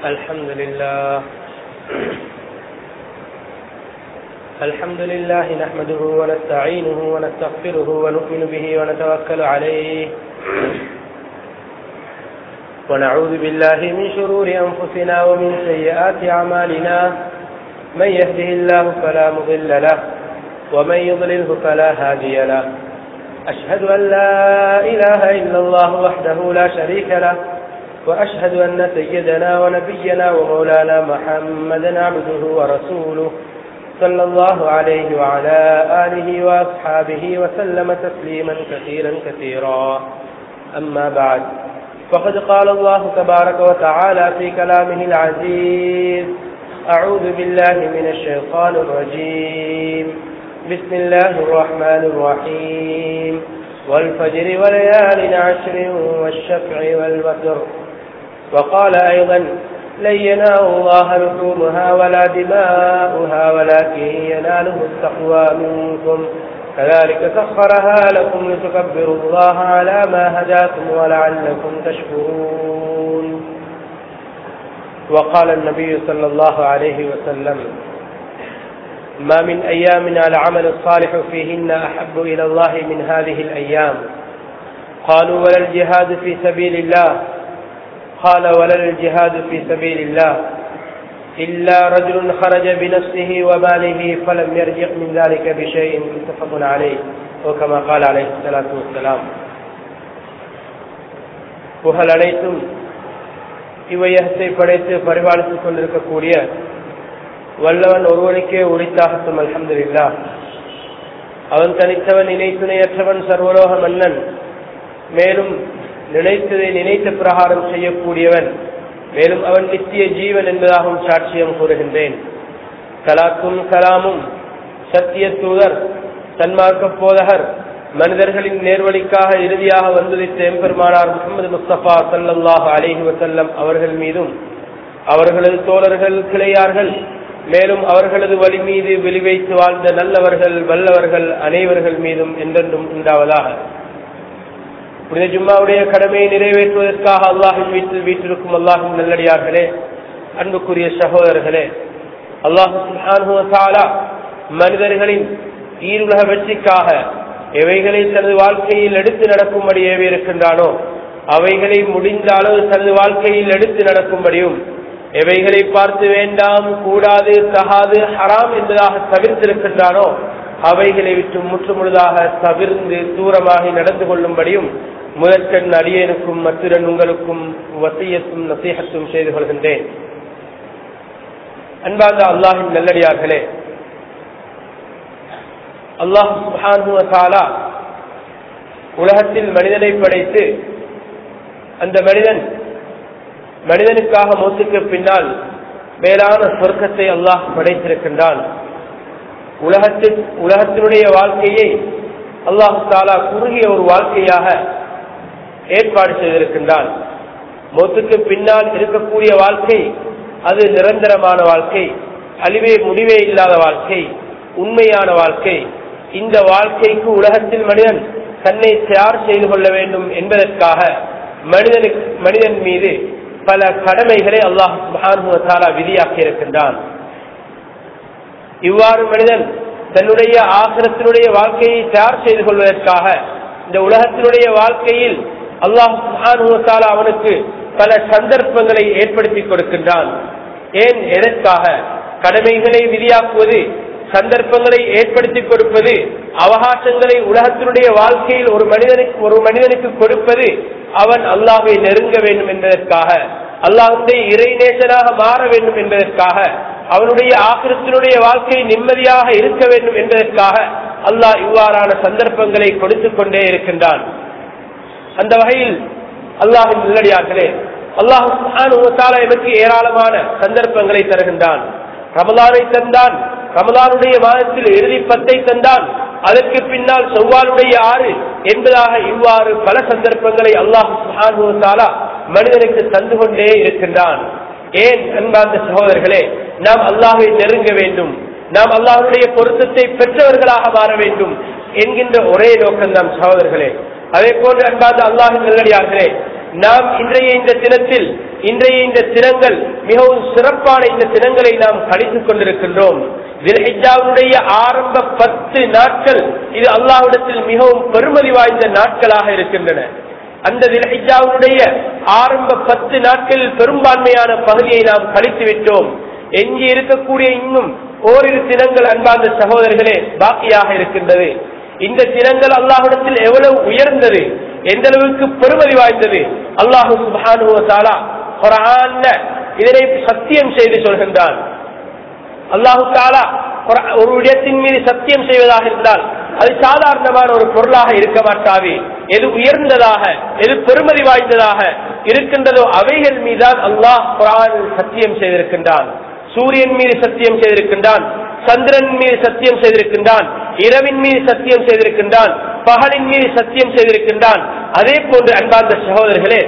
الحمد لله الحمد لله نحمده ونستعينه ونستغفره ونؤمن به ونتوكل عليه ونعوذ بالله من شرور أنفسنا ومن سيئات أعمالنا من يهده الله فلا مضل له ومن يضلله فلا هادي له أشهد أن لا إله إلا الله وحده لا شريك له وأشهد أن سيدنا ونبينا ومولانا محمدا عبده ورسوله صلى الله عليه وعلى آله وأصحابه وسلم تسليما كثيرا كثيرا أما بعد فقد قال الله تبارك وتعالى في كلامه العزيز أعوذ بالله من الشيطان الرجيم بسم الله الرحمن الرحيم والفجر وليال عشر والشفع والوتر وقال أيضا لن ينال الله لحومها ولا دماؤها ولكن يناله التقوى منكم كذلك سخرها لكم لتكبروا الله على ما هداكم ولعلكم تشكرون وقال النبي صلى الله عليه وسلم ما من أيام العمل الصالح فيهن أحب إلى الله من هذه الأيام قالوا ولا الجهاد في سبيل الله قال ولا الجهاد في سبيل الله إلا رجل خرج بنفسه وماله فلم يرجع من ذلك بشيء متفق عليه وكما قال عليه الصلاة والسلام புகழ் அனைத்தும் இவையகத்தை படைத்து பரிபாலித்துக் கொண்டிருக்கக்கூடிய வல்லவன் ஒருவனுக்கே உரித்தாகட்டும் அலமதுல்லா அவன் தனித்தவன் நினைத்துணையற்றவன் சர்வலோக மன்னன் மேலும் நினைத்ததை நினைத்த பிரகாரம் செய்யக்கூடியவன் மேலும் அவன் நித்திய ஜீவன் என்பதாகவும் சாட்சியம் கூறுகின்றேன் கலாக்கும் கலாமும் சத்திய தூதர் சன்மார்க்க போதகர் மனிதர்களின் நேர்வழிக்காக இறுதியாக வந்துவித்த எம்பெருமானார் முகமது முஸ்தபா சல்லாஹ் அலிஹி வசல்லம் அவர்கள் மீதும் அவர்களது தோழர்கள் கிளையார்கள் மேலும் அவர்களது வழி மீது வெளிவைத்து வாழ்ந்த நல்லவர்கள் வல்லவர்கள் அனைவர்கள் மீதும் என்றென்றும் உண்டாவதாக புனித ஜும்மாவுடைய கடமையை நிறைவேற்றுவதற்காக அல்லாஹின் வீட்டில் வீட்டிற்கும் அல்லாஹும் நல்லடியார்களே அன்புக்குரிய சகோதரர்களே அல்லாஹு மனிதர்களின் ஈருலக வெற்றிக்காக எவைகளை தனது வாழ்க்கையில் எடுத்து நடக்கும்படி ஏவி இருக்கின்றானோ அவைகளை முடிந்த அளவு தனது வாழ்க்கையில் எடுத்து நடக்கும்படியும் எவைகளை பார்த்து வேண்டாம் கூடாது தகாது ஹராம் என்பதாக தவிர்த்திருக்கின்றானோ அவைகளை விட்டு முற்று முழுதாக தவிர்ந்து தூரமாகி நடந்து கொள்ளும்படியும் முதற்கண் அடியனுக்கும் மத்துடன் உங்களுக்கும் வசியத்தும் நசீகத்தும் செய்து கொள்கின்றேன் அன்பார்ந்த அல்லாஹின் நல்லடியார்களே அல்லாஹு உலகத்தில் மனிதனை படைத்து அந்த மனிதன் மனிதனுக்காக மௌத்துக்கு பின்னால் மேலான சொர்க்கத்தை அல்லாஹ் படைத்திருக்கின்றான் உலகத்தின் உலகத்தினுடைய வாழ்க்கையை அல்லாஹு தாலா குறுகிய ஒரு வாழ்க்கையாக ஏற்பாடு செய்திருக்கின்றான் மொத்துக்கு பின்னால் இருக்கக்கூடிய வாழ்க்கை அது நிரந்தரமான வாழ்க்கை அழிவே முடிவே இல்லாத வாழ்க்கை உண்மையான வாழ்க்கை இந்த வாழ்க்கைக்கு உலகத்தில் மனிதன் தன்னை தயார் செய்து கொள்ள வேண்டும் என்பதற்காக மனிதனுக்கு மனிதன் மீது பல கடமைகளை அல்லாஹ் மகானுவத்தாலா விதியாக்கி இருக்கின்றான் இவ்வாறு மனிதன் தன்னுடைய ஆசிரத்தினுடைய வாழ்க்கையை தயார் செய்து கொள்வதற்காக இந்த உலகத்தினுடைய வாழ்க்கையில் அல்லாஹ் அவனுக்கு பல சந்தர்ப்பங்களை ஏற்படுத்தி கொடுக்கின்றான் ஏன் எதற்காக கடமைகளை விதியாக்குவது சந்தர்ப்பங்களை ஏற்படுத்தி கொடுப்பது அவகாசங்களை உலகத்தினுடைய வாழ்க்கையில் ஒரு மனிதனுக்கு ஒரு மனிதனுக்கு கொடுப்பது அவன் அல்லாஹை நெருங்க வேண்டும் என்பதற்காக அல்லாஹுடைய இறைநேசனாக மாற வேண்டும் என்பதற்காக அவனுடைய ஆக்கிரத்தினுடைய வாழ்க்கை நிம்மதியாக இருக்க வேண்டும் என்பதற்காக அல்லாஹ் இவ்வாறான சந்தர்ப்பங்களை கொடுத்து கொண்டே இருக்கின்றான் அந்த வகையில் அல்லாஹின் நல்லடியார்களே அல்லாஹு எனக்கு ஏராளமான சந்தர்ப்பங்களை தருகின்றான் ரமலானை தந்தான் ரமலானுடைய மாதத்தில் இறுதி பத்தை தந்தான் அதற்கு பின்னால் செவ்வாலுடைய ஆறு என்பதாக இவ்வாறு பல சந்தர்ப்பங்களை அல்லாஹு மனிதனுக்கு தந்து கொண்டே இருக்கின்றான் ஏன் அன்பார்ந்த சகோதரர்களே நாம் அல்லாஹை நெருங்க வேண்டும் நாம் அல்லாஹுடைய பொருத்தத்தை பெற்றவர்களாக மாற வேண்டும் என்கின்ற ஒரே நோக்கம் நாம் சகோதரர்களே அதே போன்று அன்பார்ந்த அல்லாஹின் நல்லடியார்களே நாம் இன்றைய இந்த தினத்தில் இன்றைய இந்த தினங்கள் மிகவும் சிறப்பான இந்த தினங்களை நாம் கழித்துக் கொண்டிருக்கின்றோம் தில்ஹிஜாவுடைய ஆரம்ப பத்து நாட்கள் இது அல்லாஹ்விடத்தில் மிகவும் பெருமதி வாய்ந்த நாட்களாக இருக்கின்றன அந்த தில்ஹிஜாவுடைய ஆரம்ப பத்து நாட்களில் பெரும்பான்மையான பகுதியை நாம் கழித்து விட்டோம் எஞ்சி இருக்கக்கூடிய இன்னும் ஓரிரு தினங்கள் அன்பார்ந்த சகோதரர்களே பாக்கியாக இருக்கின்றது இந்த தினங்கள் அல்லாஹிடத்தில் எவ்வளவு உயர்ந்தது எந்த அளவுக்கு பெருமதி வாய்ந்தது அல்லாஹு சுபானுவத்தாலா குரான்ல இதனை சத்தியம் செய்து சொல்கின்றான் அல்லாஹு தாலா ஒரு இடத்தின் மீது சத்தியம் செய்வதாக இருந்தால் அது சாதாரணமான ஒரு பொருளாக இருக்க மாட்டாது எது உயர்ந்ததாக எது பெருமதி வாய்ந்ததாக இருக்கின்றதோ அவைகள் மீதான் அல்லாஹ் குரான் சத்தியம் செய்திருக்கின்றான் சூரியன் மீது சத்தியம் செய்திருக்கின்றான் சந்திரன் மீது சத்தியம் செய்திருக்கின்றான் இரவின் மீது சத்தியம் செய்திருக்கின்றான் பகலின் மீது சத்தியம் செய்திருக்கின்றான் அதே போன்று அன்பார்ந்த சகோதரர்களே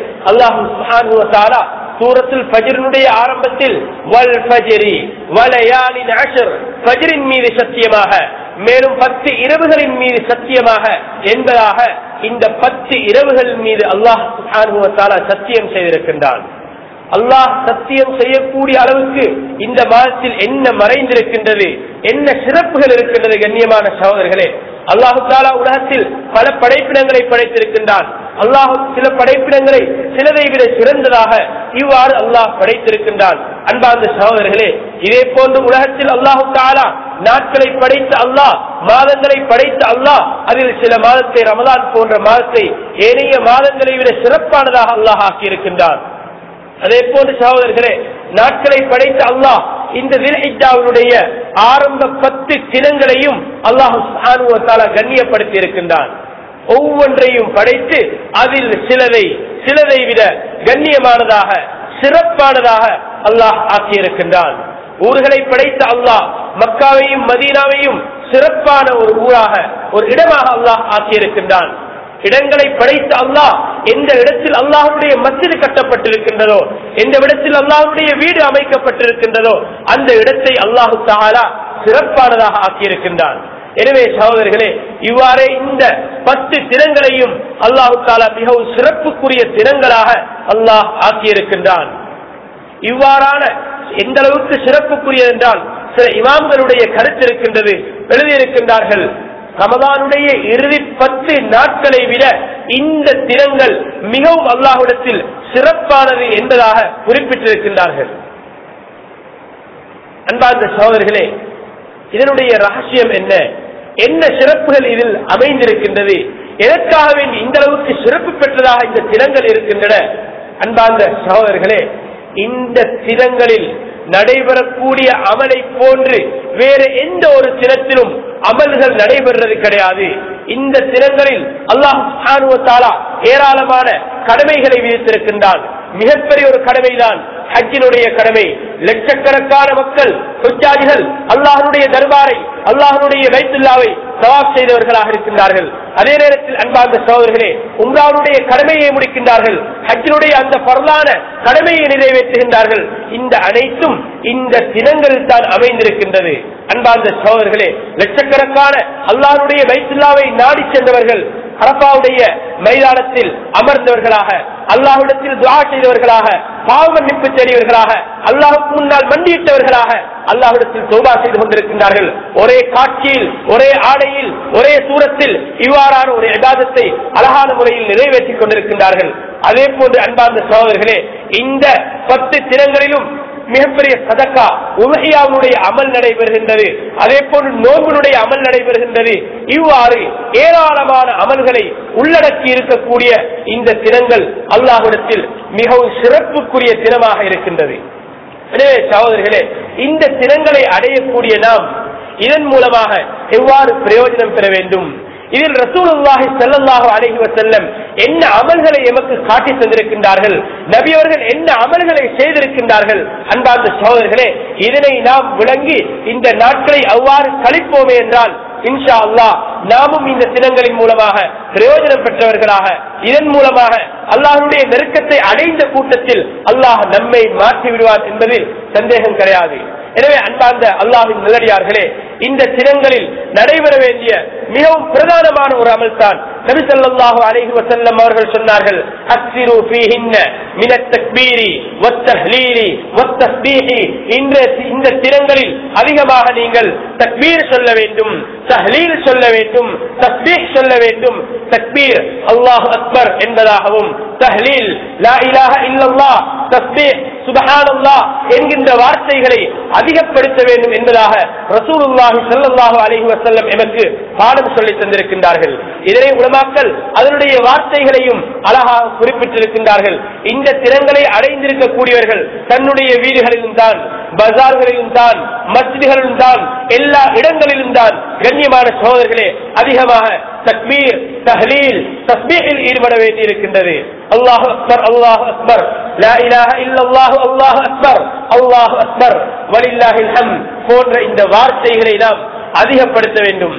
அல்லாஹு சூரத்தில் ஃபஜ்ரினுடைய ஆரம்பத்தில் வல் ஃபஜ்ரி வலயாலின் அஷர் ஃபஜ்ரின் மீது சத்தியமாக மேலும் பத்து இரவுகளின் மீது சத்தியமாக என்பதாக இந்த பத்து இரவுகளின் மீது அல்லாஹ் சுப்ஹானஹு சத்தியம் செய்திருக்கின்றான் அல்லாஹ் சத்தியம் செய்யக்கூடிய அளவுக்கு இந்த மாதத்தில் என்ன மறைந்திருக்கின்றது என்ன சிறப்புகள் இருக்கின்றது கண்ணியமான சகோதரர்களே அல்லாஹு தாலா உலகத்தில் பல படைப்பிடங்களை படைத்திருக்கின்றான் அல்லாஹ் சில படைப்பிடங்களை சிலதை விட சிறந்ததாக இவ்வாறு அல்லாஹ் படைத்திருக்கின்றான் அன்பார்ந்த சகோதரர்களே இதே போன்று உலகத்தில் அல்லாஹு தாலா நாட்களை படைத்த அல்லாஹ் மாதங்களை படைத்த அல்லாஹ் அதில் சில மாதத்தை ரமதான் போன்ற மாதத்தை ஏனைய மாதங்களை விட சிறப்பானதாக அல்லாஹ் ஆக்கியிருக்கின்றான் அதே போன்று சகோதரர்களே நாட்களை படைத்த அல்லாஹ் இந்த வில்ஹிஜாவினுடைய ஆரம்ப பத்து தினங்களையும் அல்லாஹு கண்ணியப்படுத்தி இருக்கின்றான் ஒவ்வொன்றையும் படைத்து அதில் சிலதை சிலதை விட கண்ணியமானதாக சிறப்பானதாக அல்லாஹ் ஆக்கியிருக்கின்றான் ஊர்களை படைத்த அல்லாஹ் மக்காவையும் மதீனாவையும் சிறப்பான ஒரு ஊராக ஒரு இடமாக அல்லாஹ் ஆக்கியிருக்கின்றான் இடங்களை படைத்த அல்லாஹ் எந்த இடத்தில் அல்லாஹுடைய மசிது கட்டப்பட்டிருக்கின்றதோ எந்த இடத்தில் அல்லாஹுடைய வீடு அமைக்கப்பட்டிருக்கின்றதோ அந்த இடத்தை அல்லாஹு தாலா சிறப்பானதாக ஆக்கியிருக்கின்றான் எனவே சகோதரர்களே இவ்வாறே இந்த பத்து தினங்களையும் அல்லாஹு தாலா மிகவும் சிறப்புக்குரிய தினங்களாக அல்லாஹ் ஆக்கியிருக்கின்றான் இவ்வாறான எந்த அளவுக்கு சிறப்புக்குரியது என்றால் சில இமாம்களுடைய கருத்து இருக்கின்றது எழுதியிருக்கின்றார்கள் ரமதானுடைய இறுதி பத்து நாட்களை விட இந்த தினங்கள் மிகவும் அல்லாஹுடத்தில் சிறப்பானது என்பதாக குறிப்பிட்டிருக்கின்றார்கள் அன்பார்ந்த சோதர்களே இதனுடைய ரகசியம் என்ன என்ன சிறப்புகள் இதில் அமைந்திருக்கின்றது எதற்காக வேண்டி இந்த அளவுக்கு சிறப்பு பெற்றதாக இந்த தினங்கள் இருக்கின்றன அன்பார்ந்த சகோதரர்களே இந்த தினங்களில் நடைபெறக்கூடிய அமலை போன்று வேறு எந்த ஒரு தினத்திலும் அமல்கள் நடைபெறுவது கிடையாது இந்த தினங்களில் அல்லாஹ் ஏராளமான கடமைகளை விதித்திருக்கின்றான் மிகப்பெரிய ஒரு கடமைதான் ஹஜ்ஜினுடைய கடமை லட்சக்கணக்கான மக்கள் சொச்சாதிகள் அல்லாஹனுடைய தர்பாரை அல்லாஹனுடைய வைத்துல்லாவை சவாப் செய்தவர்களாக இருக்கின்றார்கள் அதே நேரத்தில் அன்பார்ந்த சோதர்களே உம்ராவுடைய கடமையை முடிக்கின்றார்கள் ஹஜ்ஜினுடைய அந்த பொருளான கடமையை நிறைவேற்றுகின்றார்கள் இந்த அனைத்தும் இந்த தினங்களில் தான் அமைந்திருக்கின்றது அன்பார்ந்த சோதர்களே லட்சக்கணக்கான அல்லாஹனுடைய வைத்துல்லாவை நாடி சென்றவர்கள் அரப்பாவுடைய மைதானத்தில் அமர்ந்தவர்களாக அல்லாஹ்விடத்தில் துவா செய்தவர்களாக பாவ மன்னிப்பு தேடியவர்களாக அல்லாஹுக்கு முன்னால் மண்டியிட்டவர்களாக அல்லாஹ்விடத்தில் தோபா செய்து கொண்டிருக்கின்றார்கள் ஒரே காட்சியில் ஒரே ஆடையில் ஒரே சூரத்தில் இவ்வாறான ஒரு யதாதத்தை அழகான முறையில் நிறைவேற்றிக் கொண்டிருக்கின்றார்கள் அதே போன்று அன்பார்ந்த சகோதரர்களே இந்த பத்து தினங்களிலும் மிகப்பெரிய சதக்கா உலகியாவுடைய அமல் நடைபெறுகின்றது அதே போன்று நோன்புடைய அமல் நடைபெறுகின்றது இவ்வாறு ஏராளமான அமல்களை உள்ளடக்கி இருக்கக்கூடிய இந்த தினங்கள் அல்லாஹிடத்தில் மிகவும் சிறப்புக்குரிய தினமாக இருக்கின்றது எனவே சகோதரர்களே இந்த தினங்களை அடையக்கூடிய நாம் இதன் மூலமாக எவ்வாறு பிரயோஜனம் பெற வேண்டும் இதில் ரசூலுல்லாஹி ஸல்லல்லாஹு அலைஹி வஸல்லம் என்ன அமல்களை எமக்கு காட்டி தந்திருக்கின்றார்கள் நபி அவர்கள் என்ன அமல்களை செய்திருக்கின்றார்கள் அன்பார்ந்த சகோதரர்களே இதனை நாம் விளங்கி இந்த நாட்களை அவ்வாறு கழிப்போமே என்றால் இன்ஷா அல்லாஹ் நாமும் இந்த தினங்களின் மூலமாக பிரயோஜனம் பெற்றவர்களாக இதன் மூலமாக அல்லாஹ்வுடைய நெருக்கத்தை அடைந்த கூட்டத்தில் அல்லாஹ் நம்மை மாற்றி விடுவார் என்பதில் சந்தேகம் கிடையாது எனவே அன்பார்ந்த அல்லாஹின் நல்லடியார்களே இந்த தினங்களில் நடைபெற வேண்டிய மிகவும் பிரதானமான ஒரு அமல் தான் நபி ஸல்லல்லாஹு அலைஹி வஸல்லம் அவர்கள் சொன்னார்கள் அக்ஸிரு ஃபீஹின்ன மின தக்பீரி வத்தஹ்லீலி வத்தஸ்பீஹி இந்த இந்த தினங்களில் அதிகமாக நீங்கள் தக்பீர் சொல்ல வேண்டும் தஹ்லீல் சொல்ல வேண்டும் தஸ்பீஹ் சொல்ல வேண்டும் தக்பீர் அல்லாஹ் அக்பர் என்பதாகவும் தஹ்லீல் லா இலாஹ இல்லல்லாஹ் தஸ்பீஹ் சுபஹானல்லாஹ் என்கின்ற வார்த்தைகளை அதிகப்படுத்த வேண்டும் என்பதாக ரசூலுல்லாஹி ஸல்லல்லாஹு அலைஹி வஸல்லம் எமக்கு பாடம் சொல்லி தந்திருக்கின்றார்கள் இதனை உலமாக்கள் அதனுடைய வார்த்தைகளையும் அழகாக குறிப்பிட்டிருக்கின்றார்கள் இந்த திறங்களை அடைந்திருக்கக்கூடியவர்கள் தன்னுடைய வீடுகளிலும் தான் பஜார்களிலும் தான் மஸ்ஜிதுகளிலும் தான் எல்லா இடங்களிலும் தான் கண்ணியமான சகோதரர்களே அதிகமாக தக்பீர் தஹ்லீல் தஸ்பீஹில் ஈடுபட வேண்டியிருக்கின்றது அல்லாஹ் அக்பர் அல்லாஹ் அக்பர் லா இலாஹ இல்லல்லாஹு அல்லாஹ் அக்பர் அல்லாஹ் அக்பர் வலில்லாஹில் ஹம் போன்ற இந்த வார்த்தைகளை நாம் அதிகப்படுத்த வேண்டும்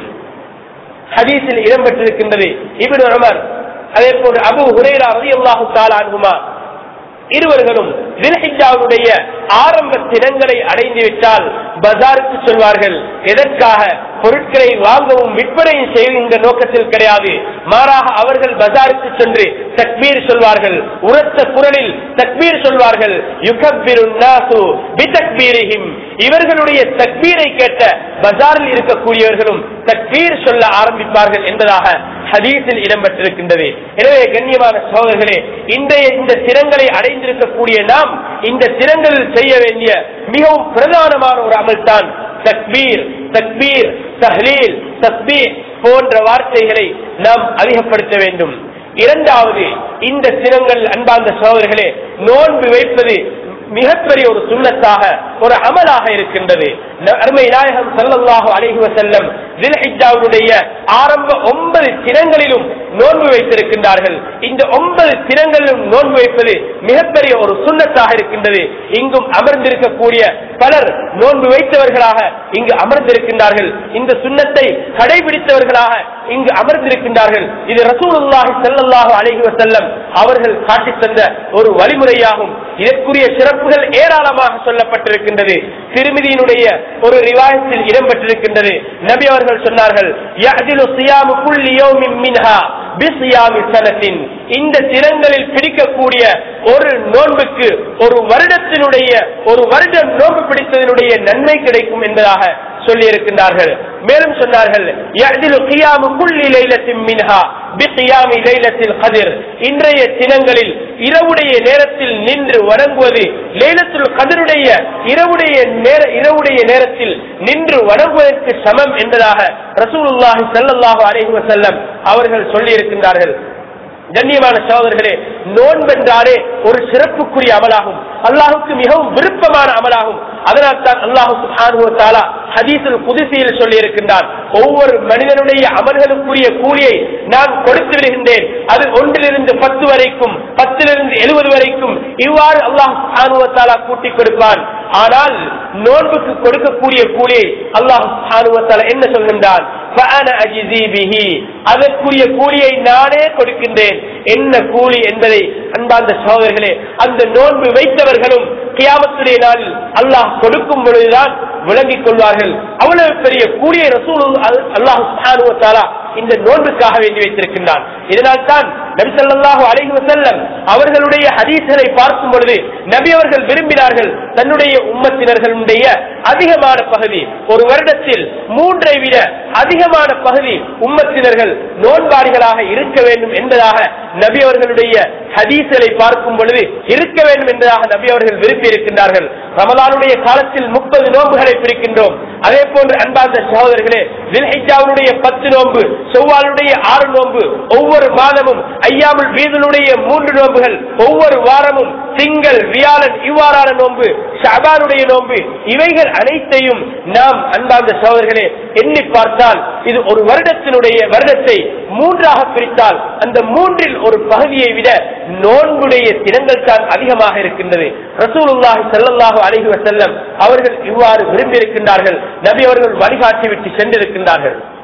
ஹதீஸில் இடம்பெற்றிருக்கின்றது இப்னு உமர் அதே போன்று அபு ஹுரைரா ரலியல்லாஹு தஆலா அன்ஹுமா இருவர்களும் தில்ஹிஜாவுடைய ஆரம்ப தினங்களை அடைந்து விட்டால் பஜாருக்கு சொல்வார்கள் எதற்காக பொருட்களை வாங்கவும் விற்பனையும் செய்கின்ற நோக்கத்தில் கிடையாது மாறாக அவர்கள் பஜாருக்கு சென்று தக்பீர் சொல்வார்கள் உரத்த குரலில் தக்பீர் சொல்வார்கள் யுகப்பிருன் நாசு பிதக்பீரிஹிம் இவர்களுடைய தக்பீரை கேட்ட பஜாரில் இருக்கக்கூடியவர்களும் தக்பீர் சொல்ல ஆரம்பிப்பார்கள் என்பதாக ஹதீஸில் இடம்பெற்றிருக்கின்றது எனவே கண்ணியமான சகோதரர்களே இன்றைய இந்த திறங்களை அடைந்திருக்கக்கூடிய நாம் இந்த திறங்களில் செய்ய வேண்டிய மிகவும் பிரதானமான ஒரு அமல் தான் தக்பீர் தக்பீர் தஹ்லீல் தஸ்பீர் போன்ற வார்த்தைகளை நாம் அதிகப்படுத்த வேண்டும் இரண்டாவது இந்த தினங்கள் அன்பார்ந்த சகோதரர்களே நோன்பு வைப்பது மிகப்பெரிய ஒரு சுண்ணத்தாக ஒரு அமலாக இருக்கின்றது ந- அருமை நாயகம் ஸல்லல்லாஹு அலைஹி வஸல்லம் தில்ஹிஜ்ஜாவுடைய ஆரம்ப ஒன்பது தினங்களிலும் நோன்பு வைத்திருக்கின்றார்கள் இந்த ஒன்பது தினங்களிலும் நோன்பு வைப்பது மிகப்பெரிய ஒரு சுண்ணத்தாக இருக்கின்றது இங்கும் அமர்ந்திருக்கக்கூடிய பலர் நோன்பு வைத்தவர்களாக இங்கு அமர்ந்திருக்கின்றார்கள் இந்த சுண்ணத்தை கடைபிடித்தவர்களாக இங்கு அமர்ந்திருக்கின்றார்கள் இது ரசூலுல்லாஹி ஸல்லல்லாஹு அலைஹி வஸல்லம் அவர்கள் காட்டித் தந்த ஒரு வழிமுறையாகும் இதற்குரிய சிறப்புகள் ஏராளமாக சொல்லப்பட்டிருக்கின்றது திருமதியினுடைய ஒரு ரிவாயத்தில் இடம்பெற்றிருக்கின்றது நபி அவர்கள் சொன்னார்கள் "யஅதிலு சியாமு குல்லி யௌமின் மின்ஹா பிஸ்யாமி சனத்தின்." இந்த தினங்களில் பிடிக்கக்கூடிய ஒரு நோன்புக்கு ஒரு வருடத்தினுடைய ஒரு வருடம் நோன்பு பிடித்ததனுடைய நன்மை கிடைக்கும் என்பதாக சொல்லி இருக்கின்றார்கள் மேலும் சொன்னார்கள் "யஅதிலு கியாமு குல்லி லைலத்தின் மின்ஹா பிகியாமி லைலத்தில் கதிர்." இன்றைய தினங்களில் இரவுடைய நேரத்தில் நின்று வணங்குவது லைலத்துல் கதிருடைய இரவுடைய நேர இரவுடைய நேரத்தில் நின்று வணங்குவதற்கு சமம் என்பதாக ரசூலுல்லாஹி ஸல்லல்லாஹு அலைஹி வஸல்லம் அவர்கள் சொல்லி இருக்கின்றார்கள் கண்ணியமான சகோதரர்களே நோன்பென்றாலே ஒரு சிறப்புக்குரிய அமலாகும் அல்லாஹுக்கு மிகவும் விருப்பமான அமலாகும் அதனால் தான் அல்லாஹு சுப்ஹானஹு வ தஆலா ஹதீஸுல் குதுசியில் சொல்லி இருக்கின்றான் ஒவ்வொரு மனிதனுடைய அமல்களுக்குரிய கூலியை நான் கொடுத்து விடுகின்றேன் அது ஒன்றிலிருந்து பத்து வரைக்கும் பத்திலிருந்து எழுபது வரைக்கும் இவ்வாறு அல்லாஹ் சுப்ஹானஹு வ தஆலா கூட்டிக் கொடுப்பான் ஆனால் நோன்புக்கு கொடுக்கக்கூடிய கூலியை அல்லாஹ் சுப்ஹானஹு வ தஆலா என்ன சொல்கின்றான் فأنا أجزي به அதற்குரிய கூலியை நானே கொடுக்கின்றேன் என்ன கூலி என்பதை அன்பார்ந்த சகோதரர்களே அந்த நோன்பு வைத்தவர்களும் கியாமத்துடைய நாளில் அல்லாஹ் கொடுக்கும் பொழுதுதான் விளங்கிக் கொள்வார்கள் அவ்வளவு பெரிய கூலியை ரசூல் அல்லாஹ் சுப்ஹானஹு வ தஆலா இந்த நோன்புக்காக வேண்டி வைத்திருக்கின்றான் இதனால் தான் நபி ஸல்லல்லாஹு அலைஹி வஸல்லம் அவர்களுடைய ஹதீஸ்களை பார்க்கும் பொழுது நபி அவர்கள் விரும்பினார்கள் தன்னுடைய உம்மத்தினர்களுடைய அதிகமான பகுதி ஒரு வருடத்தில் மூன்றை விட அதிகமான பகுதி உம்மத்தினர்கள் நோன்பாளிகளாக இருக்க வேண்டும் என்பதாக நபி அவர்களுடைய ஹதீஸ்களை பார்க்கும் பொழுது இருக்க வேண்டும் என்பதாக நபி அவர்கள் விரும்பி இருக்கின்றார்கள் ரமலானுடைய காலத்தில் முப்பது நோன்புகளை பிரிக்கின்றோம் அதே போன்று அன்பார்ந்த சகோதரர்களே தில்ஹிஜாவுடைய பத்து நோன்பு செவ்வாலுடைய ஆறு நோன்பு ஒவ்வொரு மாதமும் ஐயாமுல் வீதனுடைய மூன்று நோன்புகள் ஒவ்வொரு வாரமும் திங்கள் வியாழன் இவ்வாறான நோன்பு ஷபானுடைய நோன்பு இவைகள் அனைத்தையும் நாம் அன்பார்ந்த சகோதரர்களே எண்ணி பார்த்தால் இது ஒரு வருடத்தினுடைய வருடத்தை மூன்றாக பிரித்தால் அந்த மூன்றில் ஒரு பகுதியை விட நோன்புடைய தினங்கள் தான் அதிகமாக இருக்கின்றது ரசூலுல்லாஹி ஸல்லல்லாஹு அலைஹி வஸல்லம் அவர்கள் இவ்வாறு விரும்பி இருக்கின்றார்கள் நபி அவர்கள் வழிகாட்டி விட்டு சென்றிருக்கின்றார்கள்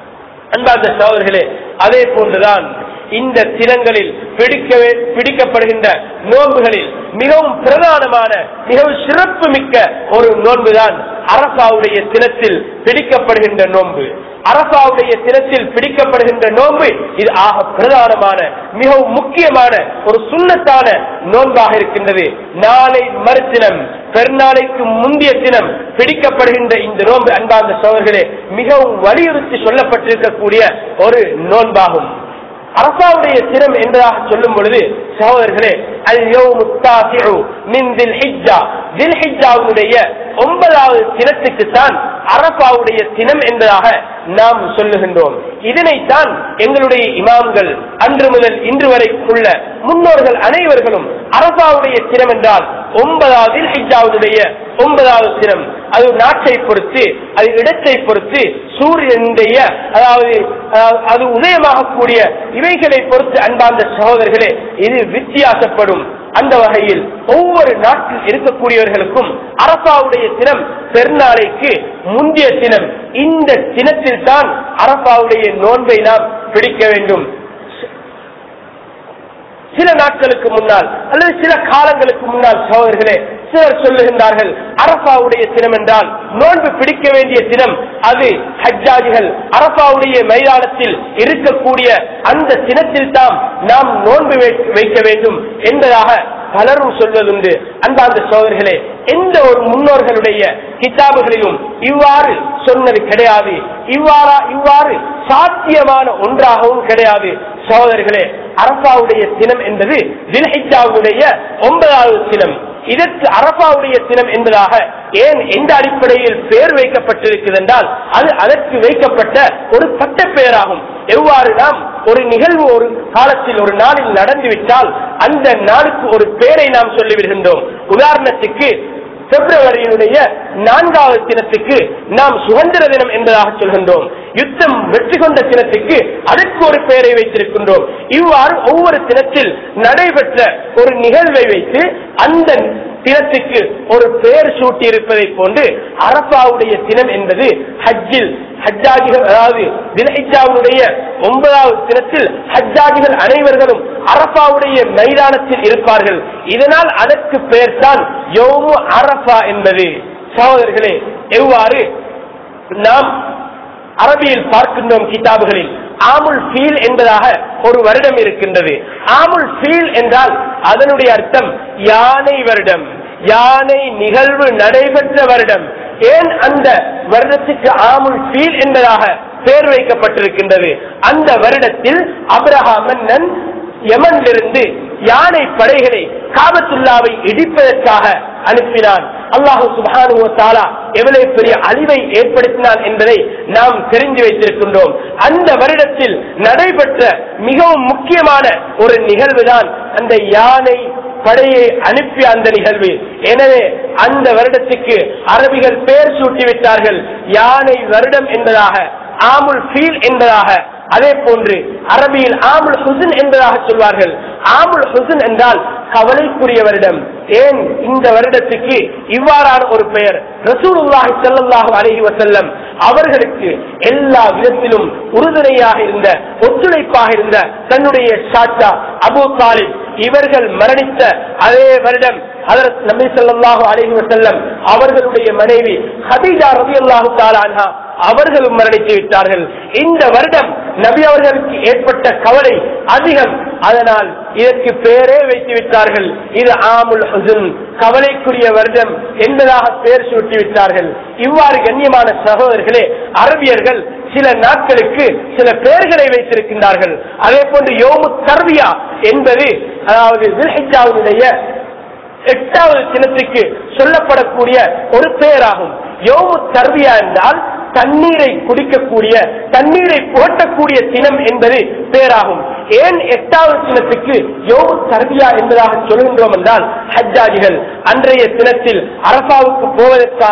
அன்பார்ந்த சகோதரர்களே அதே போன்றுதான் இந்த தினங்களில் பிடிக்கவே பிடிக்கப்படுகின்ற நோன்புகளில் மிகவும் பிரதானமான மிகவும் சிறப்பு மிக்க ஒரு நோன்புதான் அரசாவுடைய தினத்தில் பிடிக்கப்படுகின்ற நோன்பு அரசாவுடைய தினத்தில் பிடிக்கப்படுகின்ற நோன்பு இது ஆக பிரதானமான மிகவும் முக்கியமான ஒரு சுண்ணத்தான நோன்பாக இருக்கின்றது நாளை மறுதினம் பெருநாளைக்கு முந்தைய தினம் பிடிக்கப்படுகின்ற இந்த நோன்பு அன்பார்ந்த சோழர்களே மிகவும் வலியுறுத்தி சொல்லப்பட்டிருக்கக்கூடிய ஒரு நோன்பாகும் அரசாவுடைய தினம் என்பதாக சொல்லும் பொழுது சகோதரர்களே அல் தில்ஹிஜாவுடைய ஒன்பதாவது தினத்துக்கு தான் அரபாவுடைய தினம் என்பதாக நாம் சொல்லுகின்றோம் இதனைத்தான் எங்களுடைய இமாம்கள் அன்று முதல் இன்று வரை உள்ள முன்னோர்கள் அனைவர்களும் அரபாவுடைய தினம் என்றால் ஒன்பதாவது ஹிஜாவுடைய ஒன்பதாவது தினம் அது நாட்டை பொறுத்து அது இடத்தை பொறுத்து சூரியனுடைய அதாவது அது உதயமாகக்கூடிய இவைகளை பொறுத்து அன்பார்ந்த சகோதரர்களே இது வித்தியாசப்படும் அந்த வகையில் ஒவ்வொரு நாட்டில் இருக்கக்கூடியவர்களுக்கும் அரசாவுடைய தினம் பெருநாளைக்கு முந்தைய தினம் இந்த தினத்தில் தான் அரசாவுடைய நோன்பை நாம் பிடிக்க வேண்டும் சில நாட்களுக்கு முன்னால் அல்லது சில காலங்களுக்கு முன்னால் சகோதரர்களே சிலர் சொல்லுகின்றார்கள் அரசாவுடைய தினம் என்றால் நோன்பு பிடிக்க வேண்டிய தினம் அது ஹஜ்ஜாஜிகள் அரசாவுடைய மைதானத்தில் இருக்கக்கூடிய அந்த தினத்தில் தான் நாம் நோன்பு வைக்க வேண்டும் என்பதாக பலரும் சொல்வதுண்டு அந்தாந்த சோதர்களே எந்த ஒரு முன்னோர்களுடைய கிதாபுகளிலும் இவ்வாறு சொன்னது கிடையாது இவ்வாறா இவ்வாறு சாத்தியமான ஒன்றாகவும் கிடையாது சகோதரர்களே அரசாவுடைய தினம் என்பது தில்ஹிஜாவுடைய ஒன்பதாவது தினம் இதற்கு அரபாவுடைய தினம் என்பதாக ஏன் எந்த அடிப்படையில் பெயர் வைக்கப்பட்டிருக்கிறது என்றால் அது அதற்கு வைக்கப்பட்ட ஒரு பட்ட பெயராகும் எவ்வாறு நாம் ஒரு நிகழ்வு ஒரு காலத்தில் ஒரு நாளில் நடந்துவிட்டால் அந்த நாளுக்கு ஒரு பெயரை நாம் சொல்லிவிடுகின்றோம் உதாரணத்துக்கு பிப்ரவரியினுடைய நான்காவது தினத்துக்கு நாம் சுதந்திர தினம் என்பதாக சொல்கின்றோம் யுத்தம் வெற்றி கொண்ட தினத்துக்கு அதற்கு ஒரு பெயரை வைத்திருக்கின்றோம் இவ்வாறு ஒவ்வொரு தினத்தில் நடைபெற்ற ஒரு நிகழ்வை வைத்து அந்த தினத்துக்கு ஒரு பெயர் சூட்டி இருப்பதை போன்று அரபாவுடைய தினம் என்பது ஹஜ்ஜில் ஹஜ்ஜாஜிகள் அதாவது தில்ஹிஜாவுடைய ஒன்பதாவது தினத்தில் ஹஜ்ஜாஜிகள் அனைவர்களும் அரபாவுடைய மைதானத்தில் இருப்பார்கள் இதனால் அதற்கு பெயர் தான் யோமு அரபா என்பது சகோதரர்களே எவ்வாறு நாம் அரபியில் பார்க்கின்றோம் கிதாபுகளில் ஆமுல் ஃபீல் என்பதாக ஒரு வருடம் இருக்கின்றது ஆமுல் ஃபீல் என்றால் அதனுடைய அர்த்தம் யானை வருடம் யானை நிகழ்வு நடைபெற்ற வருடம் ஏன் அந்த வருடத்துக்கு ஆமுல் ஃபீல் என்பதாக பெயர் வைக்கப்பட்டிருக்கின்றது அந்த வருடத்தில் அப்ரஹா மன்னன் யமனிலிருந்து யானை படைகளை காபத்துல்லாவை இடிப்பதற்காக அனுப்பினான் அல்லாஹு சுபானு தாலா எவ்வளவு பெரிய அழிவை ஏற்படுத்தினான் என்பதை நாம் தெரிந்து வைத்திருக்கின்றோம் அந்த வருடத்தில் நடைபெற்ற மிகவும் முக்கியமான ஒரு நிகழ்வுதான் அந்த யானை படையை அனுப்பிய அந்த நிகழ்வு எனவே அந்த வருடத்துக்கு அரபிகள் பெயர் சூட்டிவிட்டார்கள் யானை வருடம் என்பதாக ஆமுல் ஃபீல் என்பதாக அதே போன்று அரபியில் ஆமுல் ஹுசன் என்பதாக சொல்வார்கள் ஆமுல் ஹுசன் என்றால் கவலைக்குரிய வருடம் ஏன் இந்த வருடத்துக்கு இவ்வாறான ஒரு பெயர் ரசூலுல்லாஹி ஸல்லல்லாஹு அலைஹி வஸல்லம் அவர்களுக்கு எல்லா விதத்திலும் உறுதுணையாக இருந்த ஒத்துழைப்பாக இருந்த தன்னுடைய சாச்சா அபு தாலிப் இவர்கள் மரணித்த அதே வருடம் அதற்கு நபி ஸல்லல்லாஹு அலைஹி வஸல்லம் அவர்களுடைய மனைவி ஹதீஜா ரலியல்லாஹு தஆலா அன்ஹா அவர்களும் மரணித்து விட்டார்கள் இந்த வருடம் நபி அவர்களுக்கு ஏற்பட்ட கவலை அதிகம் அதனால் இதற்கு பெயரே வைத்து விட்டார்கள் இது ஆமுல் ஹுசுன் கவலைக்குரிய வருடம் என்பதாக பெயர் சூட்டி விட்டார்கள் இவ்வாறு கண்ணியமான சகோதரர்களே அரபியர்கள் சில நாட்களுக்கு சில பெயர்களை வைத்திருக்கின்றார்கள் அதே போன்று யோமு தர்வியா என்பது அதாவது வில்ஹிஜாவுடைய எட்டாவது தினத்துக்கு சொல்லப்படக்கூடிய ஒரு பெயராகும் யோமு தர்வியா என்றால் தண்ணீரை குடிக்கக்கூடிய தண்ணீரை புகட்டக்கூடிய தினம் என்பது பேராகும் ஏன் எட்டாவது தினத்துக்கு யோகு தர்பியா என்பதாக சொல்கின்றோம் என்றால் ஹஜ்ஜாஜிகள் அன்றைய தினத்தில் அரசாவுக்கு போவதற்காக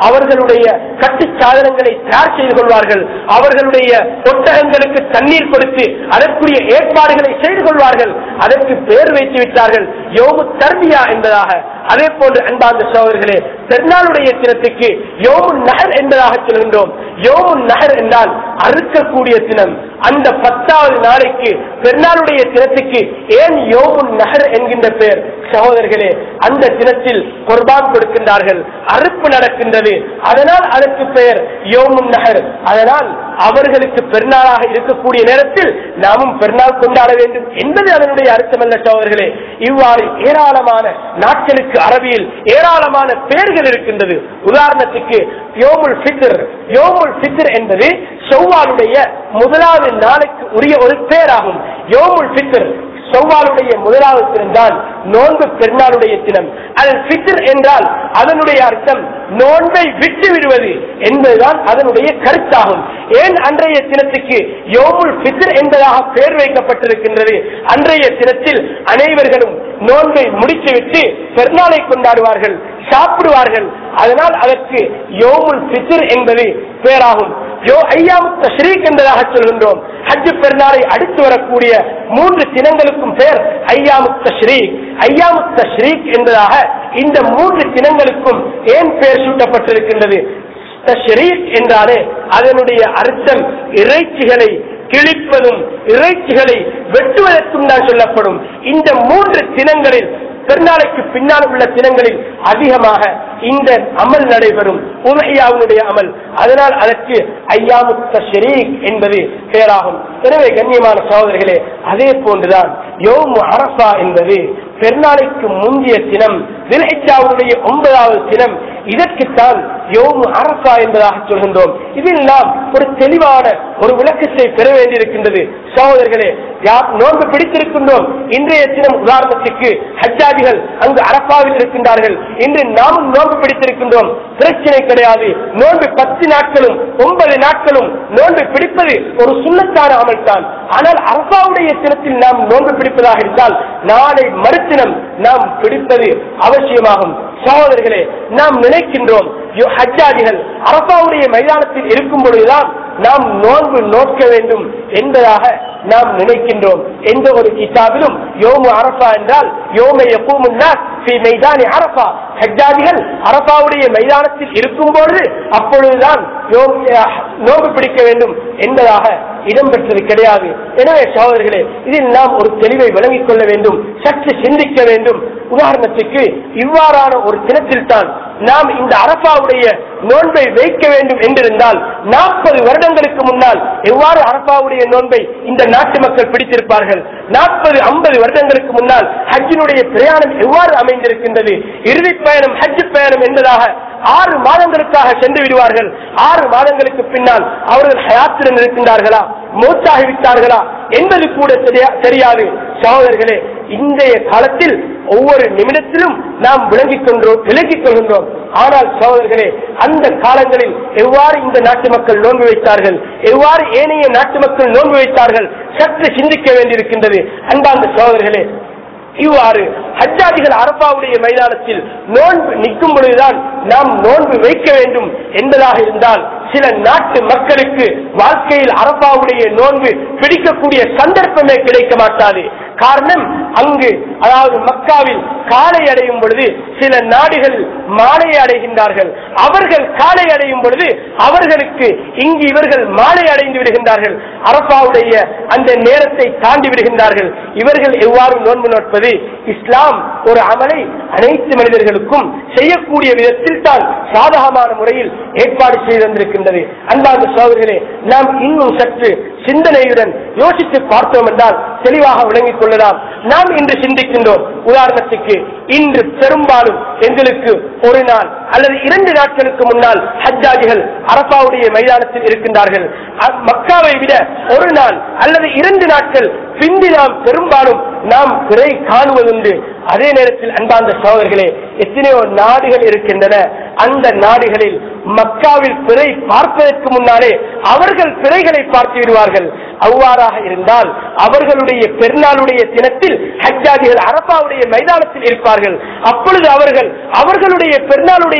அவர்களுடைய கட்டு சாதனங்களை தயார் செய்து கொள்வார்கள் அவர்களுடைய ஒட்டகங்களுக்கு தண்ணீர் கொடுத்து அதற்குரிய ஏற்பாடுகளை செய்து கொள்வார்கள் அதற்கு பெயர் வைத்து விட்டார்கள் யோமு தர்பியா என்பதாக அதே போன்று அன்பார்ந்த சோதர்களே பெருநாளுடைய தினத்துக்கு யோமு நகர் என்பதாக சொல்கின்றோம் யோமு நகர் என்றால் அறுக்கக்கூடிய தினம் அந்த பத்தாவது நாளைக்கு பெருநாளுடைய தினத்துக்கு ஏன் யோமு நகர் என்கின்ற பெயர் சகோதரர்களே அந்த தினத்தில் குர்பான் கொடுக்கின்றார்கள் அறுப்பு நடக்கின்றது அதனால் அதற்கு பெயர் யோமுன் நகர் அதனால் அவர்களுக்கு பெருநாளாக இருக்கக்கூடிய நேரத்தில் நாமும் பெருநாள் கொண்டாட வேண்டும் என்பது அதனுடைய அர்த்தமல்ல சகோதரர்களே இவ்வாறு ஏராளமான நாட்களுக்கு அரபியில் ஏராளமான பெயர்கள் இருக்கின்றது உதாரணத்துக்கு யோமுல் ஃபித்ர் யோமுல் ஃபித்ர் என்பது செவ்வாலுடைய முதலாவது நாளைக்கு உரிய ஒரு பெயராகும் யோமுல் ஃபித்ர் செவ்வாலுடைய முதலாவது தினம்தான் நோன்பு பெருநாளுடைய தினம் அது ஃபித்ர் என்றால் அதனுடைய அர்த்தம் நோன்பை விட்டு விடுவது என்பதுதான் அதனுடைய கருத்தாகும் ஏன் அன்றைய தினத்துக்கு யோமுல் ஃபித்ர் என்பதாக பெயர் வைக்கப்பட்டிருக்கின்றது அன்றைய தினத்தில் அனைவர்களும் நோன்பை முடித்துவிட்டு பெருநாளை கொண்டாடுவார்கள் சாப்பிடுவார்கள் அதனால் அதற்கு யோமுல் ஃபித்ர் என்பது பெயராகும் யோ ஐயாமு தஷ்ரீக் என்பதாக சொல்கின்றோம் ஹஜ் பெருநாளை அடுத்து வரக்கூடிய மூன்று தினங்களுக்கும் பெயர் ஐயாமு தஷ்ரீக் ஐயாமு தஷ்ரீக் என்பதாக இந்த மூன்று தினங்களுக்கும் ஏன் பெயர் சூட்டப்பட்டிருக்கின்றது தஷ்ரீக் என்றாலே அதனுடைய அர்த்தம் இறைச்சிகளை கிழிப்பதும் இறைச்சிகளை வெட்டுவதற்கும் தான் சொல்லப்படும் இந்த மூன்று தினங்களில் பெருநாளைக்கு பின்னால் உள்ள தினங்களில் அதிகமாக இந்த அமல் நடைபெறும் உமையாவுடைய அமல் அதனால் அதற்கு ஐயாமு தஷரீக் என்பது பெயராகும் எனவே கண்ணியமான சகோதரர்களே அதே போன்றுதான் யோமு அரசா என்பது பெருநாளைக்கு முந்தைய தினம் தில்ஹிஜாவுடைய ஒன்பதாவது தினம் இதற்குத்தான் யோமு அரசா என்பதாக சொல்கின்றோம் இதில் நாம் ஒரு தெளிவான ஒரு விளக்கத்தை பெற வேண்டியிருக்கின்றது சகோதரர்களே யார் நோன்பு பிடித்திருக்கின்றோம் இன்றைய தினம் உதாரணத்துக்கு ஹஜ்ஜாதிகள் அங்கு அரப்பாவில் இருக்கின்றார்கள் இன்று நாமும் நோன்பு பிடித்திருக்கின்றோம் பிரச்சனை கிடையாது நோன்பு பத்து நாட்களும் ஒன்பது நாட்களும் நோன்பு பிடிப்பது ஒரு சுண்ணத்தான அமல் தான் ஆனால் அரசாவுடைய தினத்தில் நாம் நோன்பு பிடிப்பதாக இருந்தால் நாளை மறுத்தினம் நாம் பிடிப்பது அவசியமாகும் சகோதரர்களே நாம் நினைக்கின்றோம் யோ- ஹஜ்ஜாதிகள் அரபாவுடைய மைதானத்தில் இருக்கும் பொழுதுதான் நாம் நோன்பு நோக்க வேண்டும் என்பதாக நாம் நினைக்கின்றோம் எந்த ஒரு கிதாபிலும் யோமு அரபா என்றால் யோமை எப்பூமுன்னா மைதானி அரபா ஹஜ்ஜாதிகள் அரபாவுடைய மைதானத்தில் இருக்கும் பொழுது அப்பொழுதுதான் யோம் அஹ், நோன்பு பிடிக்க வேண்டும் என்பதாக இடம்பெற்றது கிடையாது எனவே சகோதரர்களே இதில் நாம் ஒரு தெளிவை விளங்கிக் கொள்ள வேண்டும் சற்று சிந்திக்க வேண்டும் உதாரணத்துக்கு இவ்வாறான ஒரு தினத்தில் தான் நாம் இந்த அரபாவுடைய நோன்பை வைக்க வேண்டும் என்றிருந்தால் நாற்பது வருடங்களுக்கு முன்னால் எவ்வாறு அரபாவுடைய நோன்பை இந்த நாட்டு மக்கள் பிடித்திருப்பார்கள் நாற்பது ஐம்பது வருடங்களுக்கு முன்னால் ஹஜ்ஜினுடைய பிரயாணம் எவ்வாறு அமைந்திருக்கின்றது இறுதி பயணம் ஹஜ் பயணம் என்பதாக ஆறு மாதங்களுக்காக சென்று விடுவார்கள் ஆறு மாதங்களுக்கு பின்னால் அவர்கள் ஹயாத்துடன் இருக்கின்றார்களா மூச்சாகி விட்டார்களா என்பது கூட தெரியா- தெரியாது சகோதரர்களே இன்றைய காலத்தில் ஒவ்வொரு நிமிடத்திலும் நாம் விளங்கிக் கொண்டோம் விலகிக் கொள்கின்றோம் ஆனால் சகோதரர்களே அந்த காலங்களில் எவ்வாறு இந்த நாட்டு மக்கள் நோன்பு வைத்தார்கள் எவ்வாறு ஏனைய நாட்டு மக்கள் நோன்பு வைத்தார்கள் சற்று சிந்திக்க வேண்டியிருக்கின்றது அன்பார்ந்த சகோதரர்களே இவ்வாறு ஹஜ்ஜாதிகள் அரபாவுடைய மைதானத்தில் நோன்பு நிற்கும் பொழுதுதான் நாம் நோன்பு வைக்க வேண்டும் என்பதாக இருந்தால் சில நாட்டு மக்களுக்கு வாழ்க்கையில் அரபாவுடைய நோன்பு பிடிக்கக்கூடிய சந்தர்ப்பமே கிடைக்க மாட்டாது காரணம் அங்கு அதாவது மக்காவில் காலை அடையும் பொழுது சில நாடுகள் மாலை அடைகின்றார்கள் அவர்கள் காலை அடையும் பொழுது அவர்களுக்கு இங்கு இவர்கள் மாலை அடைந்து விடுகின்றார்கள் அரபாவுடைய அந்த நேரத்தை தாண்டி விடுகின்றார்கள் இவர்கள் எவ்வாறு நோன்பு நோட்பது இஸ்லாம் ஒரு அமலை அனைத்து மனிதர்களுக்கும் செய்யக்கூடிய விதத்தில் தான் சாதகமான முறையில் ஏற்பாடு செய்து வந்திருக்கின்றது அன்பார்ந்த சோதர்களே நாம் இன்னும் சற்று சிந்தனையுடன் யோசித்து பார்த்தோம் என்றால் தெளிவாக விளங்கிக் கொள்ளலாம் நாம் இன்று சிந்திக்கின்றோம் உதாரணத்துக்கு இன்று பெரும்பாலும் எங்களுக்கு ஒரு நாள் அல்லது இரண்டு நாட்களுக்கு முன்னால் ஹஜ்ஜாஜிகள் அரபாவுடைய மைதானத்தில் இருக்கின்றார்கள் அ- மக்காவை விட ஒரு நாள் அல்லது இரண்டு நாட்கள் பிந்தி நாம் பெரும்பாலும் நாம் பிறை காணுவதுண்டு அதே நேரத்தில் அன்பார்ந்த சோதர்களே எத்தனையோ நாடுகள் இருக்கின்றன அந்த நாடுகளில் மக்காவில் பிறை பார்ப்பதற்கு முன்னாலே அவர்கள் பிறைகளை பார்த்து விடுவார்கள் அவ்வாறாக இருந்தால் அவர்களுடைய பெருநாளுடைய தினத்தில் ஹஜ்ஜாதிகள் அரபாவுடைய மைதானத்தில் இருப்பார்கள் அப்பொழுது அவர்கள் அவர்களுடைய பெருநாளுடைய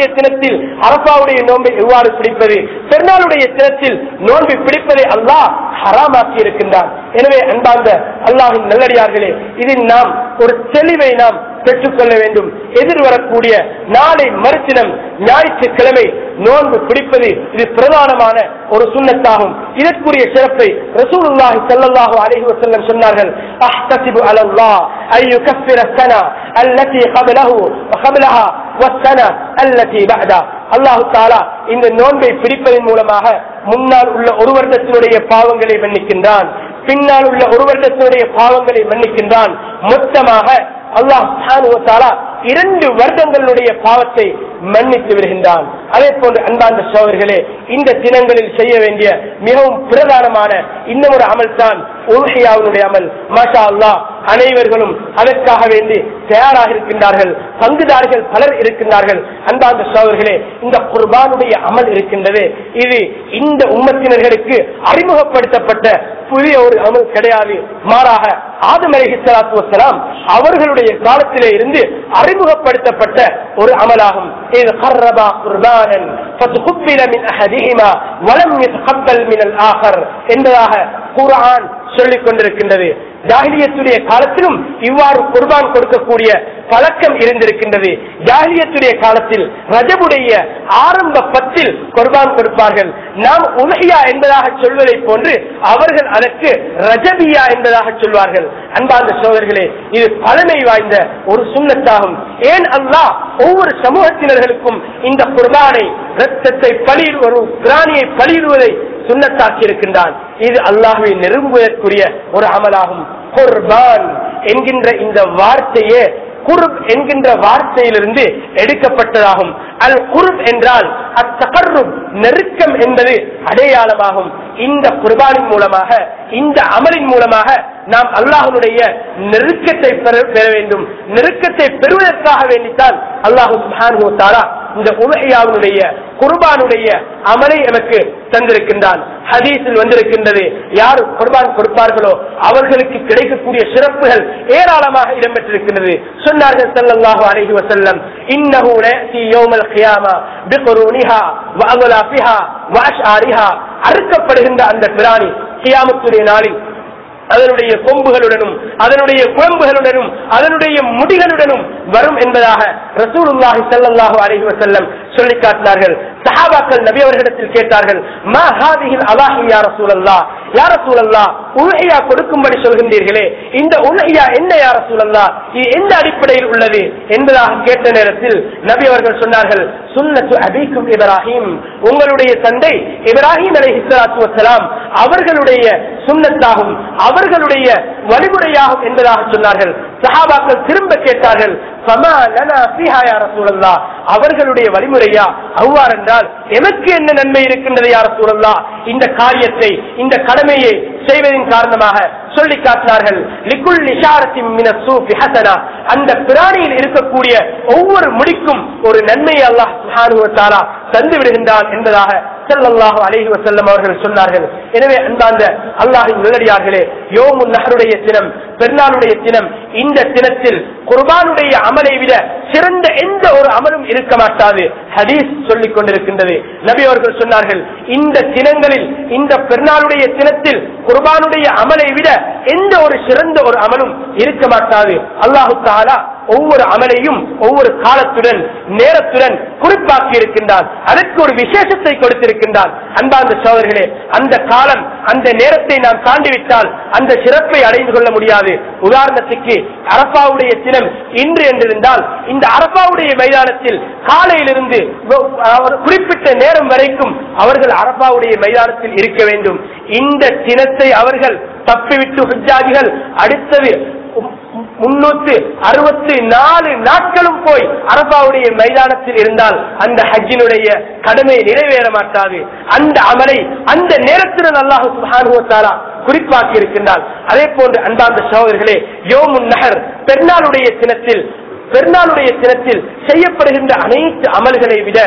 பெருநாளுடைய தினத்தில் அரபாவுடைய நோன்பை எவ்வாறு பிடிப்பது பெருநாளுடைய தினத்தில் நோன்பை பிடிப்பதை அல்லாஹ் ஹராமாக்கி இருக்கின்றான் எனவே அன்பார்ந்த அல்லாஹின் நல்லடியார்களே இதில் நாம் ஒரு தெளிவை நாம் பெற்றுக்கொள்ள வேண்டும் எதிர்வரக்கூடிய நாளை மறுதினம் ஞாயிற்றுக்கிழமை நோன்பு பிடிப்பது இது பிரதானமான ஒரு சுண்ணத்தாகும் இதற்குரிய சிறப்பை ரசூலுல்லாஹி ஸல்லல்லாஹு அலைஹி வஸல்லம் சொன்னார்கள் அஹ்தசிபு அலல்லாஹ் அன் யுகஃபிர السنة التي قبله وقبلها والسنة التي بعدها அல்லாஹு தாலா இந்த நோன்பை பிடிப்பதன் மூலமாக முன்னால் உள்ள ஒரு வருடத்தினுடைய பாவங்களை மன்னிக்கின்றான் பின்னால் உள்ள ஒரு வருடத்தினுடைய பாவங்களை மன்னிக்கின்றான் மொத்தமாக அல்லாஹ் சுப்ஹானஹு வ தஆலா இரண்டு வருடங்களுடைய பாவத்தை மன்னித்து வருகின்றான் அதே போன்று அன்பார்ந்த சோதர்களே இந்த தினங்களில் செய்ய வேண்டிய மிகவும் பிரதானமான இன்னும் ஒரு அமல் தான் உல்ஹியாவினுடைய அமல் மாஷா அல்லாஹ் அனைவர்களும் அதற்காக வேண்டி தயாராக இருக்கின்றார்கள் பங்குதாரர்கள் பலர் இருக்கின்றார்கள் அன்பார்ந்த சோதர்களே இந்த குர்பானுடைய அமல் இருக்கின்றது இது இந்த உம்மத்தினர்களுக்கு அறிமுகப்படுத்தப்பட்ட புதிய ஒரு அமல் கிடையாது மாறாக ஆதம் அலைஹி ஸலாத்து வஸலாம் அவர்களுடைய காலத்திலே இருந்து அறிமுகப்படுத்தப்பட்ட ஒரு அமலாகும் இது கர்ரபா குர்பானன் فتقبل من احدهما ولم يتقبل من الاخر என்பதாக குர்ஆன் சொல்லிக் கொண்டிருக்கின்றது ஜாகிலியத்துடைய காலத்திலும் இவ்வாறு குர்பான் கொடுக்கக்கூடிய பழக்கம் இருந்திருக்கின்றது ஜாகிலியத்துடைய காலத்தில் ரஜபுடைய ஆரம்ப பத்தில் குர்பான் கொடுப்பார்கள் நாம் உலகியா என்பதாக சொல்வதை போன்று அவர்கள் அதற்கு ரஜபியா என்பதாக சொல்வார்கள் அன்பார்ந்த சோதர்களே இது பழமை வாய்ந்த ஒரு சுண்ணத்தாகும் ஏன் அல்லாஹ் ஒவ்வொரு சமூகத்தினர்களுக்கும் இந்த குர்பானை ரத்தத்தை பலியிடு ஒரு பிராணியை பலியிடுவதை சுண்ணத்தாக்கி இருக்கின்றான் இது அல்லாஹுவை நெருங்குவதற்குரிய ஒரு அமலாகும் குர்பான் என்கின்ற இந்த வார்த்தையே குருப் என்கின்ற வார்த்தையிலிருந்து எடுக்கப்பட்டதாகும் அல் குருப் என்றால் அத்தகர்ருப் நெருக்கம் என்பது அடையாளமாகும் இந்த குர்பானின் மூலமாக இந்த அமலின் மூலமாக நாம் அல்லாஹனுடைய நெருக்கத்தை பெற பெற வேண்டும் நெருக்கத்தை பெறுவதற்காக வேண்டித்தான் அல்லாஹு சுப்ஹானஹு வ தஆலா இந்த உலகையாவுடைய குர்பானுடைய அமலை எனக்கு தந்திருக்கின்றான் ஹதீஸில் வந்திருக்கின்றது யார் குர்பான் கொடுப்பார்களோ அவர்களுக்கு கிடைக்கக்கூடிய சிறப்புகள் ஏராளமாக இடம்பெற்றிருக்கின்றது சொன்னார்கள் ஸல்லல்லாஹு அலைஹி வஸல்லம் இன்னஹு லயதி யௌமல் கியாமா பிகுரூனிஹா வ அக்லாஃபிஹா வ அஷ்ஆரிஹா அறுக்கப்படுகின்ற அந்த பிராணி கியாமத்துடைய நாளில் அதனுடைய கொம்புகளுடனும் அதனுடைய குழம்புகளுடனும் அதனுடைய முடிகளுடனும் வரும் என்பதாக ரசூலுல்லாஹி ஸல்லல்லாஹு அலைஹி வஸல்லம் சொல்லி காட்டினார்கள் சஹாபாக்கள் நபி அவர்களிடத்தில் கேட்டார்கள் மா ஹாதிஹில் அலாஹி யா ரசூலல்லாஹ் யா ரசூலல்லாஹ் உலஹியா கொடுக்கும்படி சொல்கின்றீர்களே இந்த உலஹியா என்ன யா ரசூலல்லாஹ் இது எந்த அடிப்படையில் உள்ளது என்பதாக கேட்ட நேரத்தில் நபி அவர்கள் சொன்னார்கள் சுன்னத்து அபீக்கும் இப்ராஹிம் உங்களுடைய தந்தை இப்ராஹிம் அலைஹிஸ்ஸலாத்து வஸ்ஸலாம் அவர்களுடைய சுன்னத்தாகும் அவர்களுடைய வழிமுறையாகும் என்பதாக சொன்னார்கள் சஹாபாக்கள் திரும்ப கேட்டார்கள் "ஃபமா லனா ஃபீஹா யா ரசூலல்லாஹ்?" அவர்களுடைய வழிமுறையா அவ்வாறு என்றால் எமக்கு என்ன நன்மை இருக்கின்றது யார சூழல்லா இந்த காரியத்தை இந்த கடமையை செய்வதன் காரணமாக சொல்லி காட்டினார்கள் லிக்குல் நிஷாரத்தின் மின சூஃபி ஹசனா அந்த பிராணியில் இருக்கக்கூடிய ஒவ்வொரு முடிக்கும் ஒரு நன்மையை அல்லாஹ் சுப்ஹானஹு வ தஆலா தந்து விடுகின்றான் என்பதாக ஸல்லல்லாஹு அலைஹி வஸல்லம் அவர்கள் சொன்னார்கள் எனவே அன்பார்ந்த அல்லாஹ்வின் நல்லடியார்களே யோமுன் நஹருடைய தினம் பெருநாளுடைய தினம் இந்த தினத்தில் குர்பானுடைய அமலை விட சிறந்த எந்த ஒரு அமலும் இருக்க மாட்டாது ஹதீஸ் சொல்லிக் கொண்டிருக்கின்றது நபி அவர்கள் சொன்னார்கள் இந்த தினங்களில் இந்த பெருநாளுடைய தினத்தில் குர்பானுடைய அமலை விட எந்த ஒரு சிறந்த ஒரு அமலும் இருக்க மாட்டாது அல்லாஹு தாலா ஒவ்வொரு அமலையும் ஒவ்வொரு காலத்துடன் நேரத்துடன் குறிப்பாக்கி இருக்கின்றான் அதற்கு ஒரு விசேஷத்தை கொடுத்திருக்கின்றான் அன்பார்ந்த சோதர்களே அந்த காலம் அந்த நேரத்தை நாம் தாண்டிவிட்டால் அந்த சிறப்பை அடைந்து கொள்ள முடியாது உதாரணத்துக்கு அரப்பாவுடைய தினம் இன்று என்றிருந்தால் இந்த அரப்பாவுடைய மைதானத்தில் காலையிலிருந்து ஒ- ஒரு குறிப்பிட்ட நேரம் வரைக்கும் அவர்கள் அரப்பாவுடைய மைதானத்தில் இருக்க வேண்டும் இந்த தினத்தை அவர்கள் தப்பிவிட்டு ஹுஜ்ஜாதிகள் அடுத்தது முன்னூத்து அறுபத்தி நாலு நாட்களும் போய் அரபாவுடைய மைதானத்தில் இருந்தால் அந்த ஹஜ்ஜினுடைய கடமை நிறைவேற மாட்டாது அந்த அமலை அந்த நேரத்துடன் அல்லாஹு சுப்ஹானஹு வ தஆலா குறிப்பாக்கி இருக்கின்றால் அதே போன்று அன்பார்ந்த சகோதரர்களே யோமுன் நஹர் பெருநாளுடைய தினத்தில் பெருநாளுடைய தினத்தில் செய்யப்படுகின்ற அனைத்து அமல்களை விட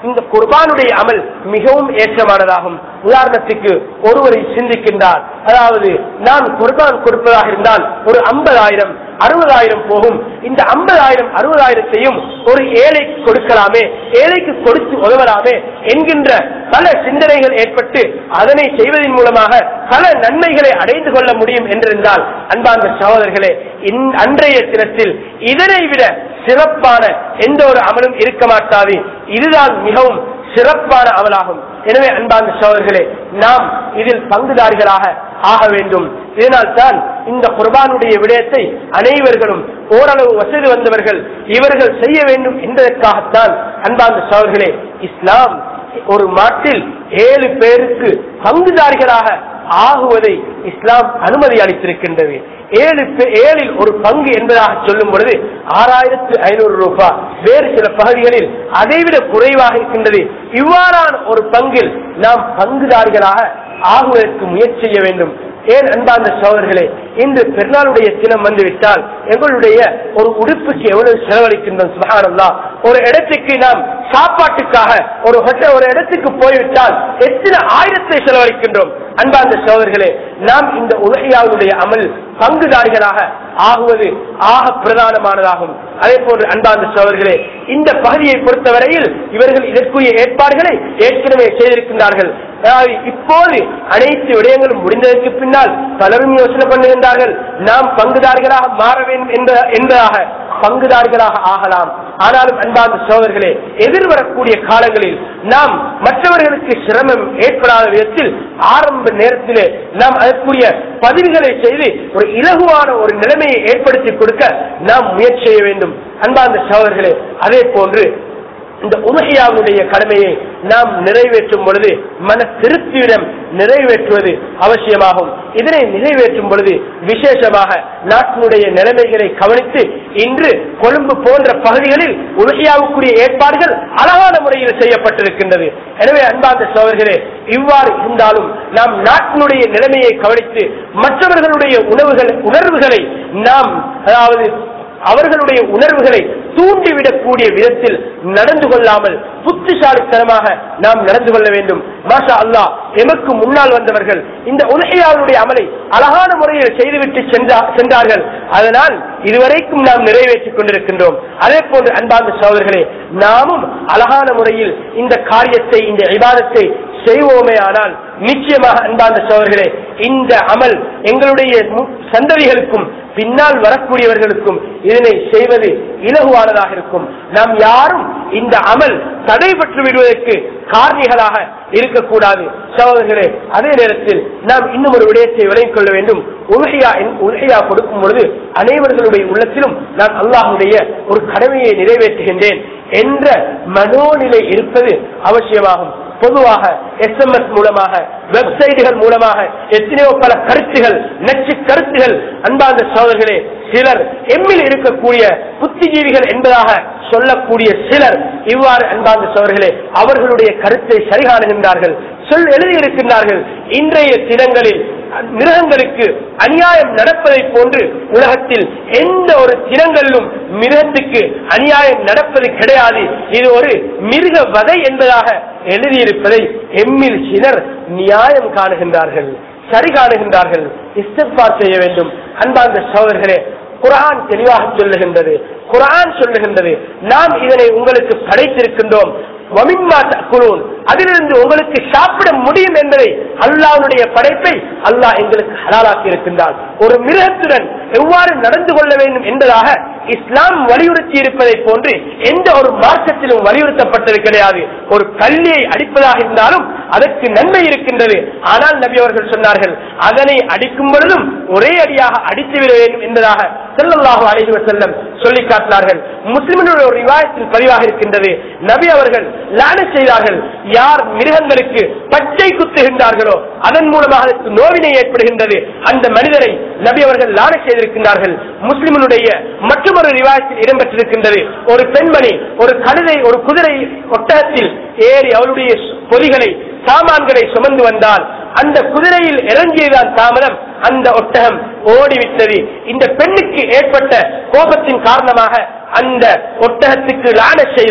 இந்த குர்பானுடைய அமல் மிகவும் ஏற்றமானதாகும் உதாரணத்துக்கு ஒருவரை சிந்திக்கின்றார் அதாவது நான் குர்பான் கொடுப்பதாக இருந்தால் ஒரு ஐம்பதாயிரம் அறுபதாயிரம் போகும் இந்த ஐம்பதாயிரம் அறுபதாயிரத்தையும் ஒரு ஏழைக்கு கொடுக்கலாமே ஏழைக்கு கொடுத்து உதவலாமே என்கின்ற பல சிந்தனைகள் ஏற்பட்டு அதனை செய்வதன் மூலமாக பல நன்மைகளை அடைந்து கொள்ள முடியும் என்றிருந்தால் அன்பார்ந்த சகோதரர்களே இந்த- அன்றைய தினத்தில் இதனை விட சிறப்பான எந்த ஒரு அமலும் இருக்க மாட்டாது இதுதான் மிகவும் சிறப்பான அமலாகும் எனவே அன்பார்ந்த சகோதரர்களே நாம் இதில் பங்குதாரிகளாக ஆக வேண்டும் இதனால் தான் இந்த குர்பானுடைய விடயத்தை அனைவர்களும் ஓரளவு வசதி வந்தவர்கள் இவர்கள் செய்ய வேண்டும் என்பதற்காகத்தான் அன்பார்ந்த சகோதரர்களே இஸ்லாம் ஒரு மாட்டில் ஏழு பேருக்கு பங்குதாரிகளாக ஆகுவதை இஸ்லாம் அனுமதி அளித்திருக்கின்றது ஏழு பே- ஏழில் ஒரு பங்கு என்பதாக சொல்லும் பொழுது ஆறாயிரத்து ஐநூறு ரூபாய் வேறு சில பகுதிகளில் அதைவிட குறைவாக இருக்கின்றது இவ்வாறான ஒரு பங்கில் நாம் பங்குதாரிகளாக ஆகுவதற்கு முயற்சி செய்ய வேண்டும் ஏன் அன்பார்ந்த சோதர்களே இன்று பெருநாளுடைய தினம் வந்துவிட்டால் எங்களுடைய ஒரு உடுப்புக்கு எவ்வளவு செலவழிக்கின்றோம் சுபஹானல்லா ஒரு இடத்துக்கு நாம் சாப்பாட்டுக்காக ஒரு hotel- ஒரு இடத்துக்கு போய்விட்டால் எத்தனை ஆயிரத்தை செலவழிக்கின்றோம் அன்பார்ந்த சோதர்களே நாம் இந்த உலகையாவுடைய அமல் பங்குதாரிகளாக ஆகுவது ஆக பிரதானமானதாகும் அதே போன்று அன்பார்ந்த சோதர்களே இந்த பகுதியை பொறுத்தவரையில் இவர்கள் இதற்குரிய ஏற்பாடுகளை ஏற்கனவே செய்திருக்கின்றார்கள் அதாவது இப்போது அனைத்து விடயங்களும் முடிந்ததற்கு பின்னால் பலரும் யோசனை பண்ணுகின்றார்கள் நாம் பங்குதாரிகளாக மாற வேண்டும் என்ற- என்பதாக பங்குதாரிகளாக ஆகலாம் ஆனாலும் அன்பார்ந்த சோதர்களே எதிர்வரக்கூடிய காலங்களில் நாம் மற்றவர்களுக்கு சிரமம் ஏற்படாத விதத்தில் ஆரம்ப நேரத்திலே நாம் அதற்குரிய பதிவுகளை செய்து ஒரு இலகுவான ஒரு நிலைமையை ஏற்படுத்தி கொடுக்க நாம் முயற்சி செய்ய வேண்டும் அன்பார்ந்த சோதர்களே அதே போன்று இந்த உலகையாவுடைய கடமையை நாம் நிறைவேற்றும் பொழுது மன திருப்தியுடன் நிறைவேற்றுவது அவசியமாகும் இதனை நிறைவேற்றும் பொழுது விசேஷமாக நாட்டினுடைய நிலைமைகளை கவனித்து இன்று கொழும்பு போன்ற பகுதிகளில் உலகையாவுக்குரிய ஏற்பாடுகள் அழகான முறையில் செய்யப்பட்டிருக்கின்றது எனவே அன்பார்ந்த சோழர்களே இவ்வாறு இருந்தாலும் நாம் நாட்டினுடைய நிலைமையை கவனித்து மற்றவர்களுடைய உணவுகள் உணர்வுகளை நாம் அதாவது அவர்களுடைய உணர்வுகளை தூண்டிவிடக்கூடிய விதத்தில் நடந்து கொள்ளாமல் புத்திசாலித்தனமாக நாம் நடந்து கொள்ள வேண்டும் மாஷா அல்லாஹ் எமக்கு முன்னால் வந்தவர்கள் இந்த உலகையாளருடைய அமலை அழகான முறையில் செய்துவிட்டு சென்றா- சென்றார்கள் அதனால் இதுவரைக்கும் நாம் நிறைவேற்றிக் கொண்டிருக்கின்றோம் அதே போன்று அன்பார்ந்த சோதர்களே நாமும் அழகான முறையில் இந்த காரியத்தை இந்த விவாதத்தை செய்வோமே ஆனால் நிச்சயமாக அன்பார்ந்த சோதர்களே இந்த அமல் எங்களுடைய மு- சந்ததிகளுக்கும் பின்னால் வரக்கூடியவர்களுக்கும் இதனை செய்வது இலகுவானதாக இருக்கும் நாம் யாரும் இந்த அமல் தடைபட்டு விடுவதற்கு காரணிகளாக இருக்கக்கூடாது சகோதரர்களே அதே நேரத்தில் நாம் இன்னும் ஒரு விடயத்தை விளங்கிக் கொள்ள வேண்டும் உலகையா உலகையா கொடுக்கும் பொழுது அனைவர்களுடைய உள்ளத்திலும் நான் அல்லாஹுடைய ஒரு கடமையை நிறைவேற்றுகின்றேன் என்ற மனோநிலை இருப்பது அவசியமாகும் பொதுவாக எஸ்எம்எஸ் மூலமாக வெப்சைட்டுகள் மூலமாக எத்தனையோ பல கருத்துகள் நச்சு கருத்துகள் அன்பார்ந்த சோதர்களே சிலர் எம்மில் இருக்கக்கூடிய புத்திஜீவிகள் என்பதாக சொல்லக்கூடிய சிலர் இவ்வாறு அன்பார்ந்த சோதர்களே அவர்களுடைய கருத்தை சரிகாணுகின்றார்கள் சொல் எழுதியிருக்கின்றார்கள் இன்றைய தினங்களில் மிருகங்களுக்கு அநியாயம் நடப்பதை போன்று உலகத்தில் எந்த ஒரு தினங்களிலும் மிருகத்துக்கு அநியாயம் நடப்பது கிடையாது இது ஒரு மிருக வதை என்பதாக எழுதியிருப்பதை எம்மில் சிலர் நியாயம் காணுகின்றார்கள் சரி காணுகின்றார்கள் இஸ்திஃபார் செய்ய வேண்டும் அன்பார்ந்த சோதர்களே குரான் தெளிவாக சொல்லுகின்றது குரான் சொல்லுகின்றது நாம் இதனை உங்களுக்கு படைத்திருக்கின்றோம் வமிம்மா தக்குலூன் அதிலிருந்து உங்களுக்கு சாப்பிட முடியும் என்பதை அல்லாஹ்வுடைய படைப்பை அல்லாஹ் எங்களுக்கு ஹலாலாக்கி இருக்கின்றான் ஒரு மிருகத்துடன் எவ்வாறு நடந்து கொள்ள வேண்டும் என்பதாக இஸ்லாம் வலியுறுத்தி இருப்பதை போன்று எந்த ஒரு மார்க்கத்திலும் வலியுறுத்தப்பட்டது கிடையாது ஒரு கல்லியை அடிப்பதாக இருந்தாலும் அதற்கு நன்மை இருக்கின்றது ஆனால் நபி அவர்கள் சொன்னார்கள் அதனை அடிக்கும் பொழுதும் ஒரே அடியாக அடித்து விட வேண்டும் என்பதாக செல்லல்லாஹு அலைஹி வஸல்லம் சொல்லி காட்டினார்கள் முஸ்லிம்களுடைய ஒரு ரிவாயத்தில் பதிவாக இருக்கின்றது நபி அவர்கள் லான செய்தார்கள் யார் மிருகங்களுக்கு பச்சை குத்துகின்றார்களோ அதன் மூலமாக அதற்கு நோவினை ஏற்படுகின்றது அந்த மனிதரை நபி அவர்கள் லான செய்திருக்கின்றார்கள் முஸ்லிம்களுடைய மற்றொரு ரிவாயத்தில் இடம்பெற்றிருக்கின்றது ஒரு பெண்மணி ஒரு கழுதை ஒரு குதிரை ஒட்டகத்தில் ஏறி அவளுடைய பொதிகளை சாமான்களை சுமந்து வந்தால் அந்த குதிரையில் இறங்கியதான் தாமதம் அந்த ஒட்டகம் ஓடிவிட்டது இந்த பெண்ணுக்கு ஏற்பட்ட கோபத்தின் காரணமாக அந்த ஒட்டகத்துக்கு லான செய்தால்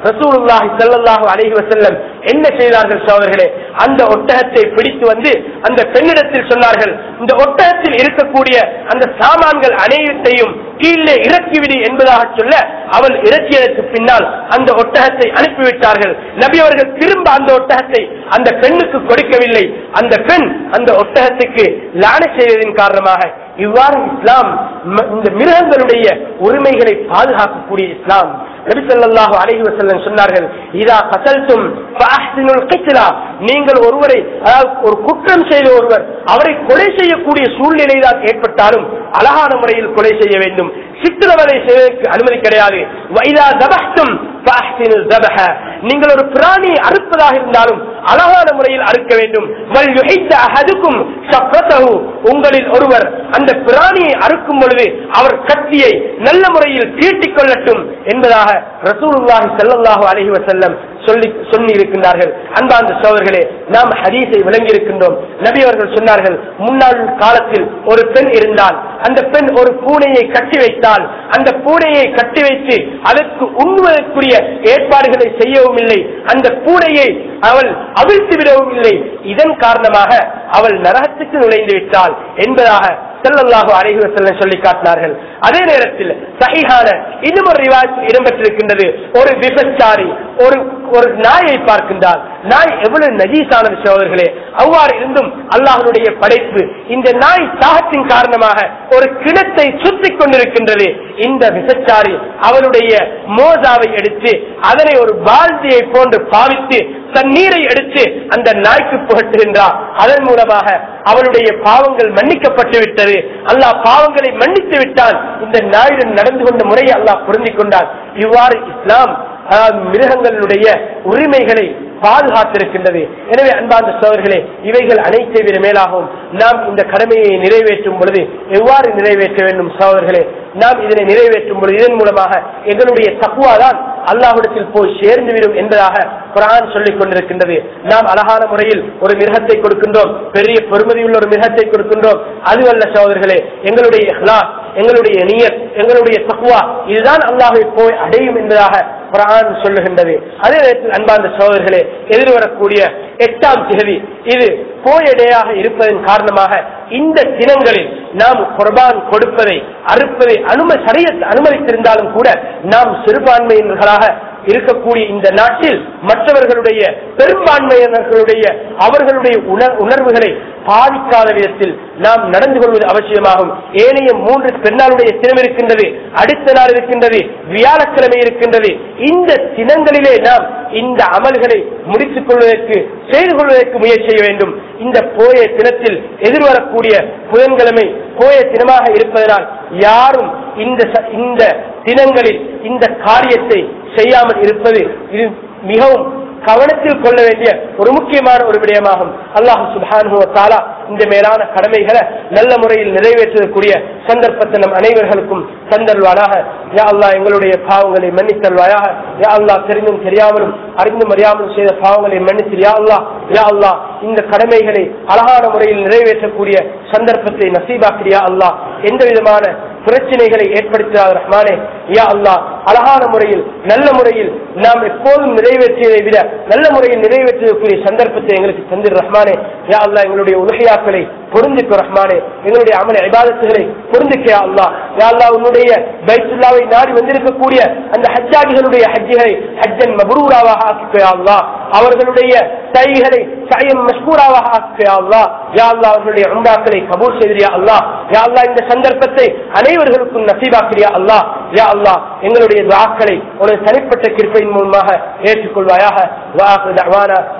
ரசூலுல்லாஹி ஸல்லல்லாஹு அலைஹி வஸல்லம் என்ன செய்தார்கள் சோதர்களே அந்த ஒட்டகத்தை பிடித்து வந்து அந்த பெண்ணிடத்தில் சொன்னார்கள் இந்த ஒட்டகத்தில் இருக்கக்கூடிய அந்த சாமான்கள் அனைத்தையும் கீழே இறக்கிவிடு என்பதாக சொல்ல அவள் இறக்கியதற்கு பின்னால் அந்த ஒட்டகத்தை அனுப்பிவிட்டார்கள் நபி அவர்கள் திரும்ப அந்த ஒட்டகத்தை அந்த பெண்ணுக்கு கொடுக்கவில்லை அந்த பெண் அந்த ஒட்டகத்துக்கு லான செய்ததின் காரணமாக இவ்வாறு இஸ்லாம் ம- இந்த மிருகங்களுடைய உரிமைகளை பாதுகாக்கக்கூடிய இஸ்லாம் நபி ஸல்லல்லாஹு அலைஹி வஸல்லம் சொன்னார்கள் இதா கசல்தும் ஃபஅஹ்சினுல் கித்லா நீங்கள் ஒருவரை அதாவது ஒரு குற்றம் செய்த ஒருவர் அவரை கொலை செய்யக்கூடிய சூழ்நிலை தான் ஏற்பட்டாலும் அழகான முறையில் கொலை செய்ய வேண்டும் சித்திரவதை செய்வதற்கு அனுமதி கிடையாது வைதா தபஹ்தும் ஃபஅஹ்சினுல் தபஹ நீங்கள் ஒரு பிராணியை அறுப்பதாக இருந்தாலும் அழகான முறையில் அறுக்க வேண்டும் வல் யுஹித்த அஹதுக்கும் ஷஃப்ரத்தஹு உங்களில் ஒருவர் அந்த பிராணியை அறுக்கும் பொழுது அவர் கத்தியை நல்ல முறையில் தீட்டிக் கொள்ளட்டும் என்பதாக ரசூலுல்லாஹி ஸல்லல்லாஹு அலைஹி வஸல்லம் சொல்லி சொல்லி இருக்கின்றார்கள் அன்பார்ந்த சோதர்களே நாம் ஹதீஸை விளங்கி இருக்கின்றோம் நபி அவர்கள் சொன்னார்கள் முன்னாள் காலத்தில் ஒரு பெண் இருந்தால் அந்த பெண் ஒரு பூனையை கட்டி வைத்தால் அந்த பூனையை கட்டி வைத்து அதற்கு உண்ணுவதற்குரிய ஏற்பாடுகளை செய்யவும் இல்லை அந்த பூனையை அவள் அவிழ்த்து விடவும் இல்லை இதன் காரணமாக அவள் நரகத்துக்கு நுழைந்து விட்டாள் என்பதாக செல்லல்லாஹு அலைஹி வஸல்லம் சொல்லி காட்டினார்கள் அதே நேரத்தில் சஹீஹான இன்னும் ஒரு ரிவாயத்தில் இடம்பெற்றிருக்கின்றது ஒரு விபச்சாரி ஒரு ஒரு நாயை பார்க்கின்றார் நாய் எவ்வளவு நஜீசான சோதர்களே அவ்வாறு இருந்தும் அல்லாஹனுடைய படைப்பு இந்த நாய் தாகத்தின் காரணமாக ஒரு கிணத்தை சுத்திக் கொண்டிருக்கின்றது இந்த விபச்சாரி அவளுடைய மோசாவை எடுத்து அதனை ஒரு பால்தியை போன்று பாவித்து தண்ணீரை எடுத்து அந்த நாய்க்கு புகட்டுகின்றார் அதன் மூலமாக அவளுடைய பாவங்கள் மன்னிக்கப்பட்டு விட்டது அல்லாஹ் பாவங்களை மன்னித்து விட்டான் இந்த நாயுடன் நடந்து கொண்ட முறையை அல்லாஹ் பொருந்திக் கொண்டான் இவ்வாறு இஸ்லாம் அதாவது மிருகங்களுடைய உரிமைகளை பாதுகாத்திருக்கின்றது எனவே அன்பார்ந்த சோழர்களே இவைகள் அனைத்தை விட மேலாகவும் நாம் இந்த கடமையை நிறைவேற்றும் பொழுது எவ்வாறு நிறைவேற்ற வேண்டும் சோழர்களே நாம் இதனை நிறைவேற்றும் பொழுது இதன் மூலமாக எங்களுடைய தக்குவா தான் அல்லாஹ்விடத்தில் போய் சேர்ந்து விடும் என்பதாக குரான் சொல்லிக் கொண்டிருக்கின்றது நாம் அழகான முறையில் ஒரு மிருகத்தை கொடுக்கின்றோம் பெரிய பெருமதியுள்ள ஒரு மிருகத்தை கொடுக்கின்றோம் அதுவல்ல சோதர்களே எங்களுடைய இஹ்லாஸ் எங்களுடைய நியத் எங்களுடைய தக்குவா இதுதான் அல்லாஹை போய் அடையும் என்பதாக குரான் சொல்லுகின்றது அதே நேரத்தில் அன்பார்ந்த சோதர்களே எதிர்வரக்கூடிய எட்டாம் திகதி இது போயடையாக இருப்பதன் காரணமாக இந்த தினங்களில் நாம் குர்பான் கொடுப்பதை அறுப்பதை அனுமதி சரியத் அனுமதித்திருந்தாலும் கூட நாம் சிறுபான்மையினர்களாக இருக்கக்கூடிய இந்த நாட்டில் மற்றவர்களுடைய பெரும்பான்மையினர்களுடைய அவர்களுடைய உணர்- உணர்வுகளை பாதிக்காத விதத்தில் நாம் நடந்து கொள்வது அவசியமாகும் ஏனைய மூன்று பெருநாளுடைய தினம் இருக்கின்றது அடுத்த நாள் இருக்கின்றது வியாழக்கிழமை இருக்கின்றது இந்த தினங்களிலே நாம் இந்த அமல்களை முடித்துக் கொள்வதற்கு செய்து கொள்வதற்கு முயற்சி செய்ய வேண்டும் இந்த போய தினத்தில் எதிர்வரக்கூடிய புதன்கிழமை போய தினமாக இருப்பதனால் யாரும் இந்த ச- இந்த தினங்களில் இந்த காரியத்தை செய்யாமல் இருப்பது இது மிகவும் கவனத்தில் கொள்ள வேண்டிய ஒரு முக்கியமான ஒரு விடயமாகும் அல்லாஹ் சுப்ஹானஹு வ தஆலா இந்த மேலான கடமைகளை நல்ல முறையில் நிறைவேற்றக்கூடிய சந்தர்ப்பத்தை நம் அனைவர்களுக்கும் தந்தல்வானாக யா அல்லாஹ் எங்களுடைய பாவங்களை மன்னித்தல்வாயாக யா அல்லாஹ் தெரிந்தும் தெரியாமலும் அறிந்தும் அறியாமலும் செய்த பாவங்களை மன்னித்து யா அல்லாஹ் யா அல்லாஹ் இந்த கடமைகளை அழகான முறையில் நிறைவேற்றக்கூடிய சந்தர்ப்பத்தை நசீபாக்கிறியா அல்லாஹ் எந்த விதமான பிரச்சனைகளை ஏற்படுத்தாத ரஹ்மானே யா அல்லாஹ் அழகான முறையில் நல்ல முறையில் நாம் எப்போதும் நிறைவேற்றியதை விட நல்ல முறையில் நிறைவேற்றக்கூடிய சந்தர்ப்பத்தை எங்களுக்கு தந்திர ரஹ்மானே யா அல்லாஹ் எங்களுடைய உலகையாக்களை பொருந்திக்கோ ரஹ்மானே எங்களுடைய அமல இபாதத்துகளை பொருந்திக்கயா அல்லாஹ் யா அல்லாஹ் உன்னுடைய பைத்துல்லாவை நாடி வந்திருக்கக்கூடிய அந்த ஹஜ்ஜாதிகளுடைய ஹஜ்ஜிகளை ஹஜ்ஜன் மபரூராவாக ஆக்கிக்கயா அல்லாஹ் அவர்களுடைய தைகளை சயம் மஷ்கூராவாக ஆக்கிக்கயா அல்லாஹ் யா அல்லாஹ் அவர்களுடைய உண்டாக்களை கபூல் செய்தியா அல்லாஹ் யா அல்லாஹ் இந்த சந்தர்ப்பத்தை அனைவர்களுக்கும் நசீபாக்கிறியா அல்லாஹ் யா அல்லாஹ் எங்களுடைய துஆக்களை உனது தனிப்பட்ட கிருப்பையின் மூலமாக ஏற்றுக்கொள்வாயாக வாஹு தஅவானா